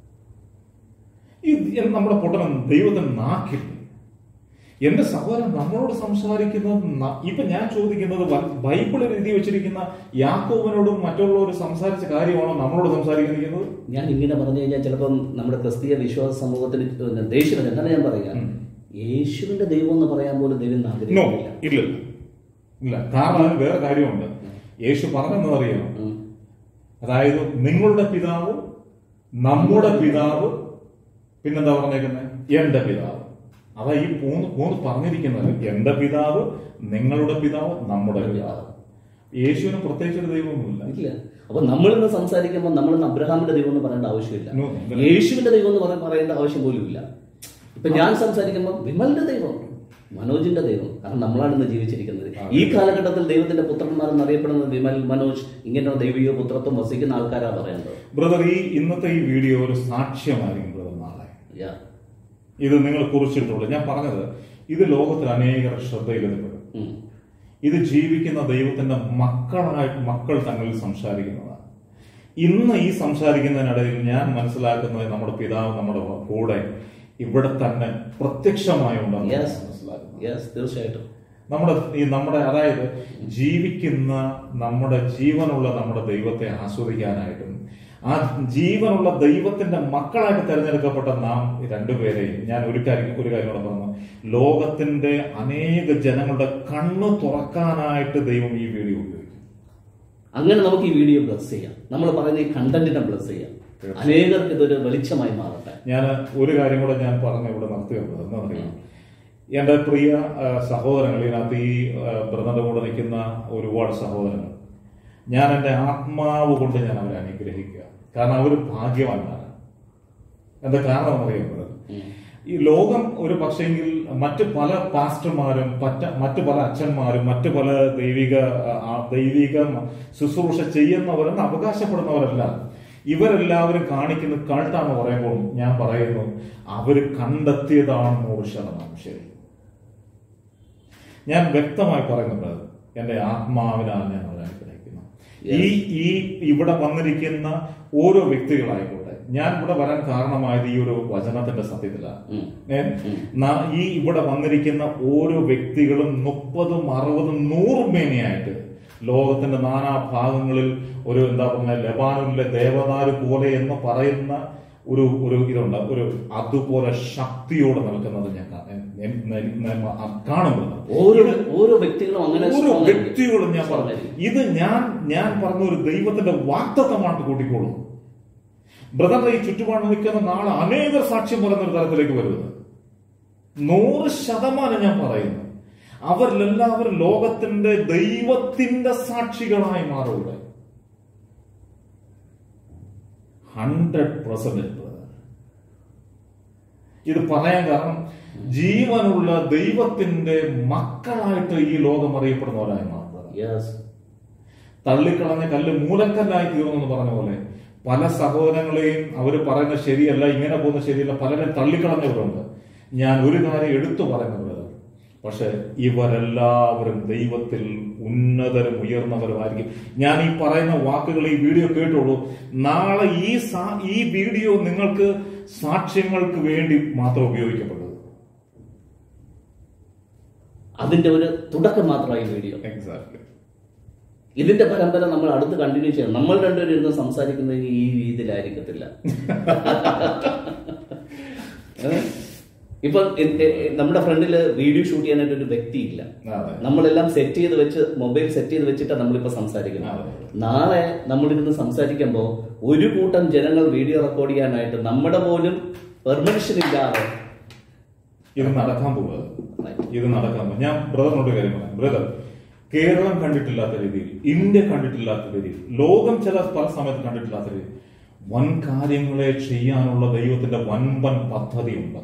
ഈ ദ- നമ്മുടെ പൊട്ടൻ ദൈവത്തിന് നാക്കില്ല എന്റെ സഹോദരൻ നമ്മളോട് സംസാരിക്കുന്നത് ന- ഇപ്പൊ ഞാൻ ചോദിക്കുന്നത് വ- ബൈബിളിൽ എഴുതി വെച്ചിരിക്കുന്ന യാക്കോബിനോടും മറ്റുള്ളവർ സംസാരിച്ച കാര്യമാണോ നമ്മളോട് സംസാരിക്കുന്നത് ഞാൻ ഇങ്ങനെ പറഞ്ഞു കഴിഞ്ഞാൽ ചിലപ്പം നമ്മുടെ ക്രിസ്തീയ വിശ്വാസ സമൂഹത്തിന് പിന്നെ ദേഷ്യം വരും. എന്താണ് ഞാൻ പറയുക യേശുവിന്റെ ദൈവം എന്ന് പറയാൻ പോലും ദൈവം നോ ആഗ്രഹിക്കുന്നില്ല ഇല്ല ഇല്ല കാരണം അതിന് വേറെ കാര്യമുണ്ട് യേശു പറഞ്ഞെന്നറിയാമോ ഉം. അതായത് നിങ്ങളുടെ പിതാവ് നമ്മുടെ പിതാവ് പിന്നെന്താ പറഞ്ഞേക്കുന്നത് എന്റെ പിതാവ് അതാ ഈ മൂന്ന് മൂന്ന് പറഞ്ഞിരിക്കുന്നത് എന്റെ പിതാവ് നിങ്ങളുടെ പിതാവ് നമ്മുടെ പിതാവ് യേശുവിന് പ്രത്യേകിച്ച് ഒരു ദൈവമൊന്നുമില്ല ഇല്ല അപ്പൊ നമ്മളിന്ന് സംസാരിക്കുമ്പോൾ നമ്മളിന്ന് അബ്രഹാമിന്റെ ദൈവം എന്ന് പറയേണ്ട ആവശ്യമില്ല No, no. യേശുവിന്റെ ദൈവം എന്ന് പറ- പറയേണ്ട ആവശ്യം പോലും ഇല്ല ഇപ്പൊ ഞാൻ സംസാരിക്കുമ്പോൾ വിമലിന്റെ ദൈവം മനോജിന്റെ ദൈവം കാരണം നമ്മളാണ് ഇന്ന് ജീവിച്ചിരിക്കുന്നത് ഈ കാലഘട്ടത്തിൽ ദൈവത്തിന്റെ പുത്രന്മാർ എന്നറിയപ്പെടുന്നത് വിമൽ മനോജ് ഇങ്ങനെ ദൈവിക പുത്രത്വം വസിക്കുന്ന ആൾക്കാരാ പറയേണ്ടത് ബ്രദർ ഈ ഇന്നത്തെ ഈ വീഡിയോ ഒരു സാക്ഷ്യമായിരിക്കും ബ്രദർ നാളെ Yeah. ഇത് നിങ്ങൾ കുറിച്ചിട്ടുള്ളൂ ഞാൻ പറഞ്ഞത് ഇത് ലോകത്തിൽ അനേകർ ശ്രദ്ധയിലെത്തപ്പെടും ഉം. ഇത് ജീവിക്കുന്ന ദൈവത്തിന്റെ മക്കളായിട്ട് മക്കൾ തങ്ങളിൽ സംസാരിക്കുന്നതാണ് ഇന്ന് ഈ സംസാരിക്കുന്നതിനിടയിൽ ഞാൻ മനസ്സിലാക്കുന്നത് നമ്മുടെ പിതാവ് നമ്മുടെ കൂടെ ഇവിടെ തന്നെ പ്രത്യക്ഷമായി ഉണ്ടെന്ന് ഞാൻ Yes. മനസ്സിലാക്കുന്നു Yes, തീർച്ചയായിട്ടും നമ്മുടെ ഈ നമ്മുടെ അതായത് ജീവിക്കുന്ന നമ്മുടെ ജീവനുള്ള നമ്മുടെ ദൈവത്തെ ആസ്വദിക്കാനായിട്ടും ആ ജീവനുള്ള ദൈവത്തിന്റെ മക്കളായിട്ട് തിരഞ്ഞെടുക്കപ്പെട്ട നാം രണ്ടുപേരെയും ഞാൻ ഒരു കാര്യം ഒരു കാര്യം കൂടെ പറഞ്ഞു ലോകത്തിന്റെ അനേക ജനങ്ങളുടെ കണ്ണ് തുറക്കാനായിട്ട് ദൈവം ഈ വീഡിയോ ഉപയോഗിക്കും അങ്ങനെ നമുക്ക് ഈ വീഡിയോ ബ്ലസ് ചെയ്യാം നമ്മൾ പറയുന്ന ഈ കണ്ടന്റിനെ ബ്ലസ് ചെയ്യാം അനേകർക്ക് ഇതൊരു വെളിച്ചമായി മാറട്ടെ ഞാൻ ഒരു കാര്യം കൂടെ ഞാൻ പറഞ്ഞു ഇവിടെ നിർത്തുകയുള്ളത് എന്താ പറയുക എന്റെ പ്രിയ ആ, സഹോദരങ്ങൾ ഇതിനകത്ത് ഈ ബ്രദറിന്റെ കൂടെ നിൽക്കുന്ന ഒരുപാട് സഹോദരങ്ങൾ ഞാൻ എന്റെ ആത്മാവ് കൊണ്ട് ഞാൻ അവരെ അനുഗ്രഹിക്കുക കാരണം അവർ ഭാഗ്യവാന്മാരാണ് എന്താ കാരണം എന്നറിയുന്നത് ഈ ലോകം ഒരു പക്ഷെങ്കിൽ മറ്റ് പല പാസ്റ്റർമാരും മറ്റ മറ്റു പല അച്ഛന്മാരും മറ്റു പല ദൈവിക ആ, ദൈവിക ശുശ്രൂഷ ചെയ്യുന്നവരെന്ന് അവകാശപ്പെടുന്നവരല്ല ഇവരെല്ലാവരും കാണിക്കുന്ന കൾട്ടാന്ന് പറയുമ്പോൾ ഞാൻ പറയുന്നു അവര് കണ്ടെത്തിയതാണ് നൂറ് ശതമാനം ശരി ഞാൻ വ്യക്തമായി പറയുന്നുണ്ട് എന്റെ ആത്മാവിനാൽ ഞാൻ അവരെ അനുഗ്രഹിക്കുന്നു ഈ ഈ ഇവിടെ വന്നിരിക്കുന്ന ഓരോ വ്യക്തികളായിക്കോട്ടെ ഞാൻ ഇവിടെ വരാൻ കാരണമായത് ഈ ഒരു വചനത്തിന്റെ സത്യത്തിലാണ് ഉം. ഏ? നാ- ഈ ഇവിടെ വന്നിരിക്കുന്ന ഓരോ വ്യക്തികളും മുപ്പതും അറുപതും നൂറും മേനിയായിട്ട് ലോകത്തിന്റെ നാനാ ഭാഗങ്ങളിൽ ഒരു എന്താ പറയുക ലബാനിലെ ദേവദാരു പോലെ എന്ന് പറയുന്ന ഒരു ഒരു ഇതുണ്ട് ഒരു അതുപോലെ ശക്തിയോടെ നിൽക്കുന്നത് ഞാൻ കാ- ഞാൻ- ഞാൻ- ഞാൻ കാണുന്നത് ഓരോ ഓരോ വ്യക്തികളും അങ്ങനെ ഓരോ strong ആയിരിക്കും. വ്യക്തികളും ഞാൻ Strong പറഞ്ഞു ആയിരിക്കും. ഇത് ഞാൻ ഞാൻ പറഞ്ഞ ഒരു ദൈവത്തിന്റെ വാക്തത്വമായിട്ട് കൂട്ടിക്കോളൂ ബ്രദറിന്റെ ഈ ചുറ്റുപാട് നിൽക്കുന്ന നാളെ അനേക സാക്ഷ്യം പറയുന്ന ഒരു തരത്തിലേക്ക് വരുന്നത് നൂറ് ശതമാനം ഞാൻ പറയുന്നു അവരിലെല്ലാവരും ലോകത്തിന്റെ ദൈവത്തിന്റെ സാക്ഷികളായി മാറുക ഹൺഡ്രഡ് പെർസെന്റേജ് ഇത് പറയാൻ കാരണം ജീവനുള്ള ദൈവത്തിന്റെ മക്കളായിട്ട് ഈ ലോകം അറിയപ്പെടുന്നവരായി മാറുക Yes. തള്ളിക്കളഞ്ഞ കല്ല് മൂലക്കല്ലായി തീർന്നു എന്ന് പറഞ്ഞ പോലെ പല സഹോദരങ്ങളെയും അവർ പറയുന്നത് ശരിയല്ല ഇങ്ങനെ പോകുന്നത് ശരിയല്ല പലരും തള്ളിക്കളഞ്ഞവരുണ്ട് ഞാൻ ഒരു കാര്യം എടുത്തു പറയുന്നത് പക്ഷെ ഇവരെല്ലാവരും ദൈവത്തിൽ ഉന്നതരും ഉയർന്നവരുമായിരിക്കും ഞാൻ ഈ പറയുന്ന വാക്കുകൾ ഈ വീഡിയോ കേട്ടോളൂ നാളെ ഈ സാ- ഈ വീഡിയോ നിങ്ങൾക്ക് സാക്ഷ്യങ്ങൾക്ക് വേണ്ടി മാത്രം ഉപയോഗിക്കപ്പെടുന്നത് അതിന്റെ ഒരു തുടക്കം മാത്രമായി വീഡിയോ എക്സാക്ട്ലി ഇതിന്റെ പരമ്പര നമ്മൾ അടുത്ത് കണ്ടിന്യൂ ചെയ്യണം നമ്മൾ രണ്ടുപേരും ഇരുന്ന് സംസാരിക്കുന്നത് ഈ രീതിയിലായിരിക്കത്തില്ല ഏ? ഇപ്പൊ എ- എ- എ- നമ്മുടെ ഫ്രണ്ടില് വീഡിയോ ഷൂട്ട് ചെയ്യാനായിട്ട് ഒരു വ്യക്തിയില്ല അതെ നമ്മളെല്ലാം സെറ്റ് ചെയ്ത് വെച്ച് മൊബൈൽ സെറ്റ് ചെയ്ത് വെച്ചിട്ടാണ് നമ്മളിപ്പോ സംസാരിക്കുന്നത് അതെ. നാളെ നമ്മളിരുന്ന് സംസാരിക്കുമ്പോൾ ഒരു കൂട്ടം ജനങ്ങൾ വീഡിയോ റെക്കോർഡ് ചെയ്യാനായിട്ട് നമ്മുടെ പോലും പെർമിഷൻ ഇല്ലാതെ ഇത് നടക്കാൻ പോവുക ഇത് നടക്കാൻ പോകും ഞാൻ ബ്രദറിനോട് കാര്യം പറയാം ബ്രദർ കേരളം കണ്ടിട്ടില്ലാത്ത രീതിയിൽ ഇന്ത്യ കണ്ടിട്ടില്ലാത്ത രീതിയിൽ ലോകം ചില പല സമയത്ത് കണ്ടിട്ടില്ലാത്ത രീതിയിൽ വൻ കാര്യങ്ങളെ ചെയ്യാനുള്ള ദൈവത്തിന്റെ വൻപൻ പദ്ധതിയുണ്ട്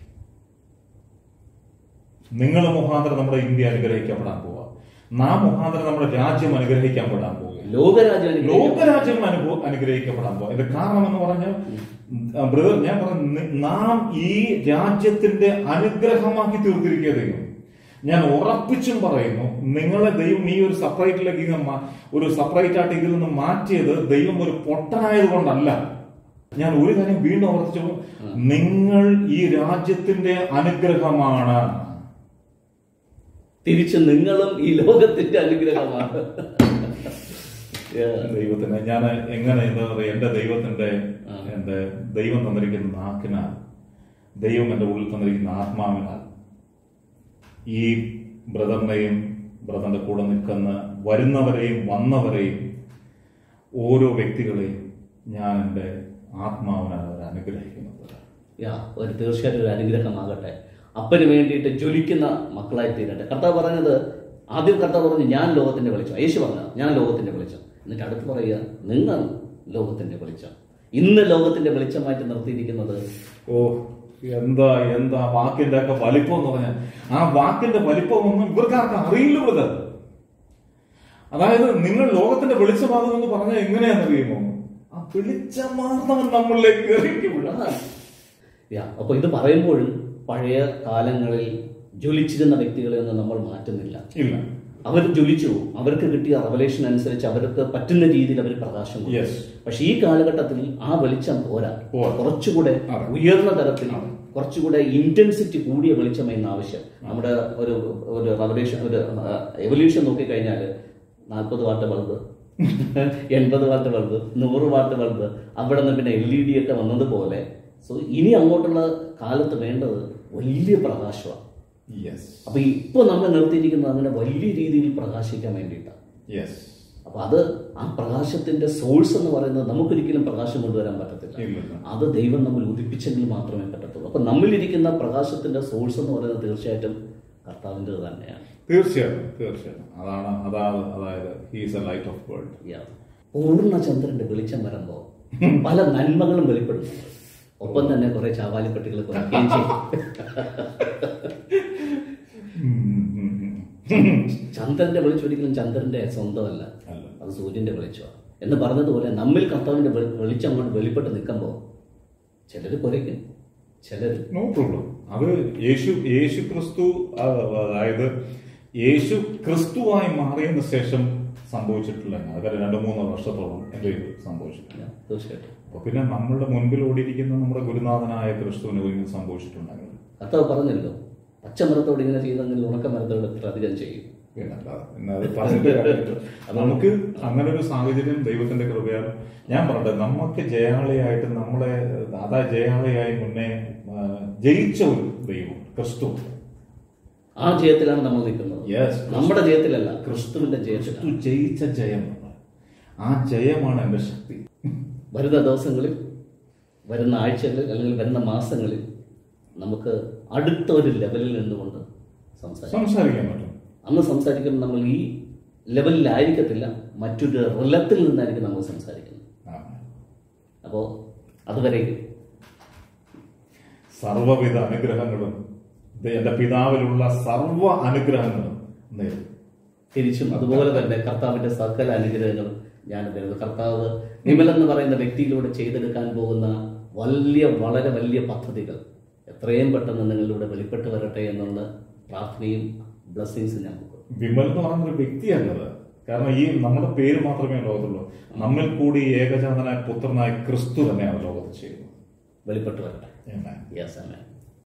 നിങ്ങൾ മുഖാന്തരം നമ്മുടെ ഇന്ത്യ അനുഗ്രഹിക്കപ്പെടാൻ പോവുക നാം മുഖാന്തരം നമ്മുടെ രാജ്യം അനുഗ്രഹിക്കപ്പെടാൻ പോവുക ലോകരാജ്യം അനുഗ്രഹിക്കപ്പെട്ടു. ലോകരാജ്യം അനുഭവ അനുഗ്രഹിക്കപ്പെടാൻ പോകും ഇത് കാരണം എന്ന് പറഞ്ഞാൽ ബ്രദർ ഞാൻ പറഞ്ഞു നി- നാം ഈ രാജ്യത്തിന്റെ അനുഗ്രഹമാക്കി തീർത്തിരിക്കുക ദൈവം ഞാൻ ഉറപ്പിച്ചും പറയുന്നു നിങ്ങളെ ദൈവം ഈ ഒരു സെപ്പറേറ്റിലേക്ക് ഇങ്ങ് മാ- ഒരു സെപ്പറേറ്റ് ആയിട്ട് ഇതിൽ നിന്ന് മാറ്റിയത് ദൈവം ഒരു പൊട്ടനായത് കൊണ്ടല്ല ഞാൻ ഒരു കാര്യം വീണ്ടും ഉറപ്പിച്ചു നിങ്ങൾ ഈ രാജ്യത്തിന്റെ അനുഗ്രഹമാണ് തിരിച്ച് നിങ്ങളും ഈ ലോകത്തിന്റെ അനുഗ്രഹമാണ് Yeah. ദൈവത്തിന് ഞാൻ എങ്ങനെ എന്താ പറയുക എന്റെ ദൈവത്തിന്റെ ആ. എന്റെ ദൈവം തന്നിരിക്കുന്ന നാക്കിനാൽ ദൈവം എന്റെ ഉള്ളിൽ തന്നിരിക്കുന്ന ആത്മാവിനാൽ ഈ ബ്രദറിനെയും ബ്രദറിന്റെ കൂടെ നിൽക്കുന്ന വരുന്നവരെയും വന്നവരെയും ഓരോ വ്യക്തികളെയും ഞാൻ എൻ്റെ ആത്മാവിനാൽ അവരെ അനുഗ്രഹിക്കുന്നത് യാ ഒരു തീർച്ചയായിട്ടും ഒരു അനുഗ്രഹമാകട്ടെ അപ്പന് വേണ്ടിയിട്ട് ജ്വലിക്കുന്ന മക്കളായി തീരട്ടെ കർത്താവ് പറഞ്ഞത് ആദ്യം കർത്താവ് പറഞ്ഞു ഞാൻ ലോകത്തിന്റെ വെളിച്ചം യേശു പറഞ്ഞു ഞാൻ ലോകത്തിന്റെ വെളിച്ചം എന്നിട്ട് അടുത്ത് പറയുക നിങ്ങൾ ലോകത്തിന്റെ വെളിച്ചം ഇന്ന് ലോകത്തിന്റെ വെളിച്ചമായിട്ട് നിർത്തിയിരിക്കുന്നത് ഓ എന്താ എന്താ വാക്കിന്റെ ഒക്കെ വലിപ്പം എന്ന് പറഞ്ഞാൽ ആ വാക്കിന്റെ വലിപ്പമൊന്നും ഇവർക്കാർക്കും അറിയില്ല ബ്രദർ അതായത് നിങ്ങൾ ലോകത്തിന്റെ വെളിച്ചമാകുമെന്ന് പറഞ്ഞാൽ എങ്ങനെയാണെന്നറിയുമോ ആ വെളിച്ചമാർന്നവൻ നമ്മളിലേക്ക് കയറിയിട്ട് വിടാം യാ അപ്പൊ ഇത് പറയുമ്പോഴും പഴയ കാലങ്ങളിൽ ജ്വലിച്ചിരുന്ന വ്യക്തികളെ ഒന്നും നമ്മൾ മാറ്റുന്നില്ല ഇല്ല അവർ ജ്വലിച്ചു പോകും. അവർക്ക് കിട്ടിയ റവലേഷൻ അനുസരിച്ച് അവർക്ക് പറ്റുന്ന രീതിയിൽ അവർ പ്രകാശം കൊടുക്കും. Yes. പക്ഷെ ഈ കാലഘട്ടത്തിൽ ആ വെളിച്ചം പോരാ പോരാ. കുറച്ചുകൂടെ അതെ. ഉയർന്ന തരത്തിൽ കുറച്ചുകൂടെ ഇന്റൻസിറ്റി കൂടിയ വെളിച്ചം എന്ന ആവശ്യം നമ്മുടെ ഒരു ഒരു റവലേഷൻ ഒരു എവല്യൂഷൻ നോക്കിക്കഴിഞ്ഞാൽ നാൽപ്പത് വാട്ട് ബൾബ് എൺപത് വാട്ട് ബൾബ് നൂറ് വാട്ട് ബൾബ് അവിടെ നിന്ന് പിന്നെ എൽ ഇ ഡി ഒക്കെ വന്നതുപോലെ സോ ഇനി അങ്ങോട്ടുള്ള കാലത്ത് വേണ്ടത് വലിയ പ്രകാശമാണ് യെസ് അപ്പൊ ഇപ്പൊ നമ്മൾ നിർത്തിയിരിക്കുന്നത് അങ്ങനെ വലിയ രീതിയിൽ പ്രകാശിക്കാൻ വേണ്ടിയിട്ടാണ് യെസ് അപ്പൊ അത് ആ പ്രകാശത്തിന്റെ സോഴ്സ് എന്ന് പറയുന്നത് നമുക്കൊരിക്കലും പ്രകാശം കൊണ്ടുവരാൻ പറ്റത്തില്ല ഇല്ല അത് ദൈവം നമ്മൾ ഉദിപ്പിച്ചെങ്കിൽ മാത്രമേ പറ്റത്തുള്ളൂ അപ്പൊ നമ്മളിരിക്കുന്ന പ്രകാശത്തിന്റെ സോഴ്സ് എന്ന് പറയുന്നത് തീർച്ചയായിട്ടും കർത്താവിൻ്റെ തന്നെയാണ് തീർച്ചയായിട്ടും തീർച്ചയായിട്ടും അതാണ് അതാണ് അതായത് he's a light of world Yeah. പൂർണ്ണ ചന്ദ്രന്റെ വെളിച്ചം വരുമ്പോൾ പല നന്മകളും വെളിപ്പെടുന്നുണ്ട് ഒപ്പം തന്നെ കുറെ ചാവാലിപ്പട്ടികൾ കുറയ്ക്കുകയും ചെയ്യും ചന്ദ്രന്റെ വെളിച്ചം ഒരിക്കലും ചന്ദ്രന്റെ സ്വന്തമല്ല അല്ല അത് സൂര്യന്റെ വെളിച്ചമാണ് എന്ന് പറഞ്ഞതുപോലെ നമ്മിൽ കർത്താവിന്റെ വെ- വെളിച്ചം അങ്ങോട്ട് വെളിപ്പെട്ട് നിൽക്കുമ്പോൾ ചിലർ കുരയ്ക്കും ചിലർ നോ പ്രോബ്ലം അത് യേശു യേശു ക്രിസ്തു ആ, അതായത് യേശു ക്രിസ്തുവായി മാറിയതിനു ശേഷം സംഭവിച്ചിട്ടില്ല അതൊക്കെ രണ്ടു മൂന്ന് വർഷത്തോളം എന്റെ ഇത് സംഭവിച്ചിട്ടില്ല തീർച്ചയായിട്ടും അപ്പൊ പിന്നെ നമ്മളുടെ മുൻപിൽ ഓടിയിരിക്കുന്ന നമ്മുടെ ഗുരുനാഥനായ ക്രിസ്തുവിന് ഒരിക്കലും സംഭവിച്ചിട്ടുണ്ടെങ്കിൽ കർത്താവ് പറഞ്ഞല്ലോ പച്ചമരത്തോട് ഇങ്ങനെ ചെയ്തെങ്കിൽ ഉണക്കമരത്തോട് എത്ര അധികം ചെയ്യും പിന്നെ അല്ലാതെ പിന്നെ അത് പറഞ്ഞിട്ട് കാര്യമില്ല. നമുക്ക് അങ്ങനെ ഒരു സാഹചര്യം ദൈവത്തിന്റെ കൃപയാൽ ഞാൻ പറയട്ടെ നമുക്ക് ജയാളിയായിട്ട് നമ്മളെ അതാ ജയാളിയായി മുന്നേ ആ, ജയിച്ച ഒരു ദൈവം ക്രിസ്തു ആ ജയത്തിലാണ് നമ്മൾ നിൽക്കുന്നത് Yes. നമ്മുടെ ജയത്തിലല്ല ക്രിസ്തുവിന്റെ ജയത്തിലാണ് ക്രിസ്തു ജയിച്ച ജയം ആ ജയമാണ് എന്റെ ശക്തി വരുന്ന ദിവസങ്ങളിൽ വരുന്ന ആഴ്ചകളിൽ അല്ലെങ്കിൽ വരുന്ന മാസങ്ങളിൽ നമുക്ക് അടുത്ത ഒരു ലെവലിൽ നിന്നുകൊണ്ട് സംസാരിക്കാം സംസാരിക്കാൻ പറ്റും അന്ന് സംസാരിക്കുമ്പോൾ നമ്മൾ ഈ ലെവലിലായിരിക്കത്തില്ല മറ്റൊരു റിലത്തിൽ നിന്നായിരിക്കും നമ്മൾ സംസാരിക്കുന്നത് ആ. അപ്പോൾ അതുവരേക്കും സർവ്വവിധ അനുഗ്രഹങ്ങളും ദേ- എന്റെ പിതാവിലുള്ള സർവ്വ അനുഗ്രഹങ്ങളും നേരും തിരിച്ചും അതുപോലെ തന്നെ കർത്താവിന്റെ സകല അനുഗ്രഹങ്ങളും ഞാൻ തരുന്നു കർത്താവ് വിമൽ എന്ന് പറയുന്ന വ്യക്തിയിലൂടെ ചെയ്തെടുക്കാൻ പോകുന്ന വലിയ വളരെ വലിയ പദ്ധതികൾ എത്രയും പെട്ടെന്ന് നിങ്ങളിലൂടെ വെളിപ്പെട്ട് വരട്ടെ എന്നുള്ള പ്രാർത്ഥനയും ബ്ലസ്സിങ്സും ഞാൻ കൊടുക്കും വിമൽ എന്ന് പറയുന്ന ഒരു വ്യക്തിയല്ലത് കാരണം ഈ നമ്മുടെ പേര് മാത്രമേ ലോകത്തുള്ളൂ നമ്മിൽ കൂടി ഏകജാതനായ പുത്രനായ ക്രിസ്തു തന്നെയാണ് ലോകത്ത് ചെയ്യുന്നത് വെളിപ്പെട്ട് വരട്ടെ Amen. യെസ് ആമേൻ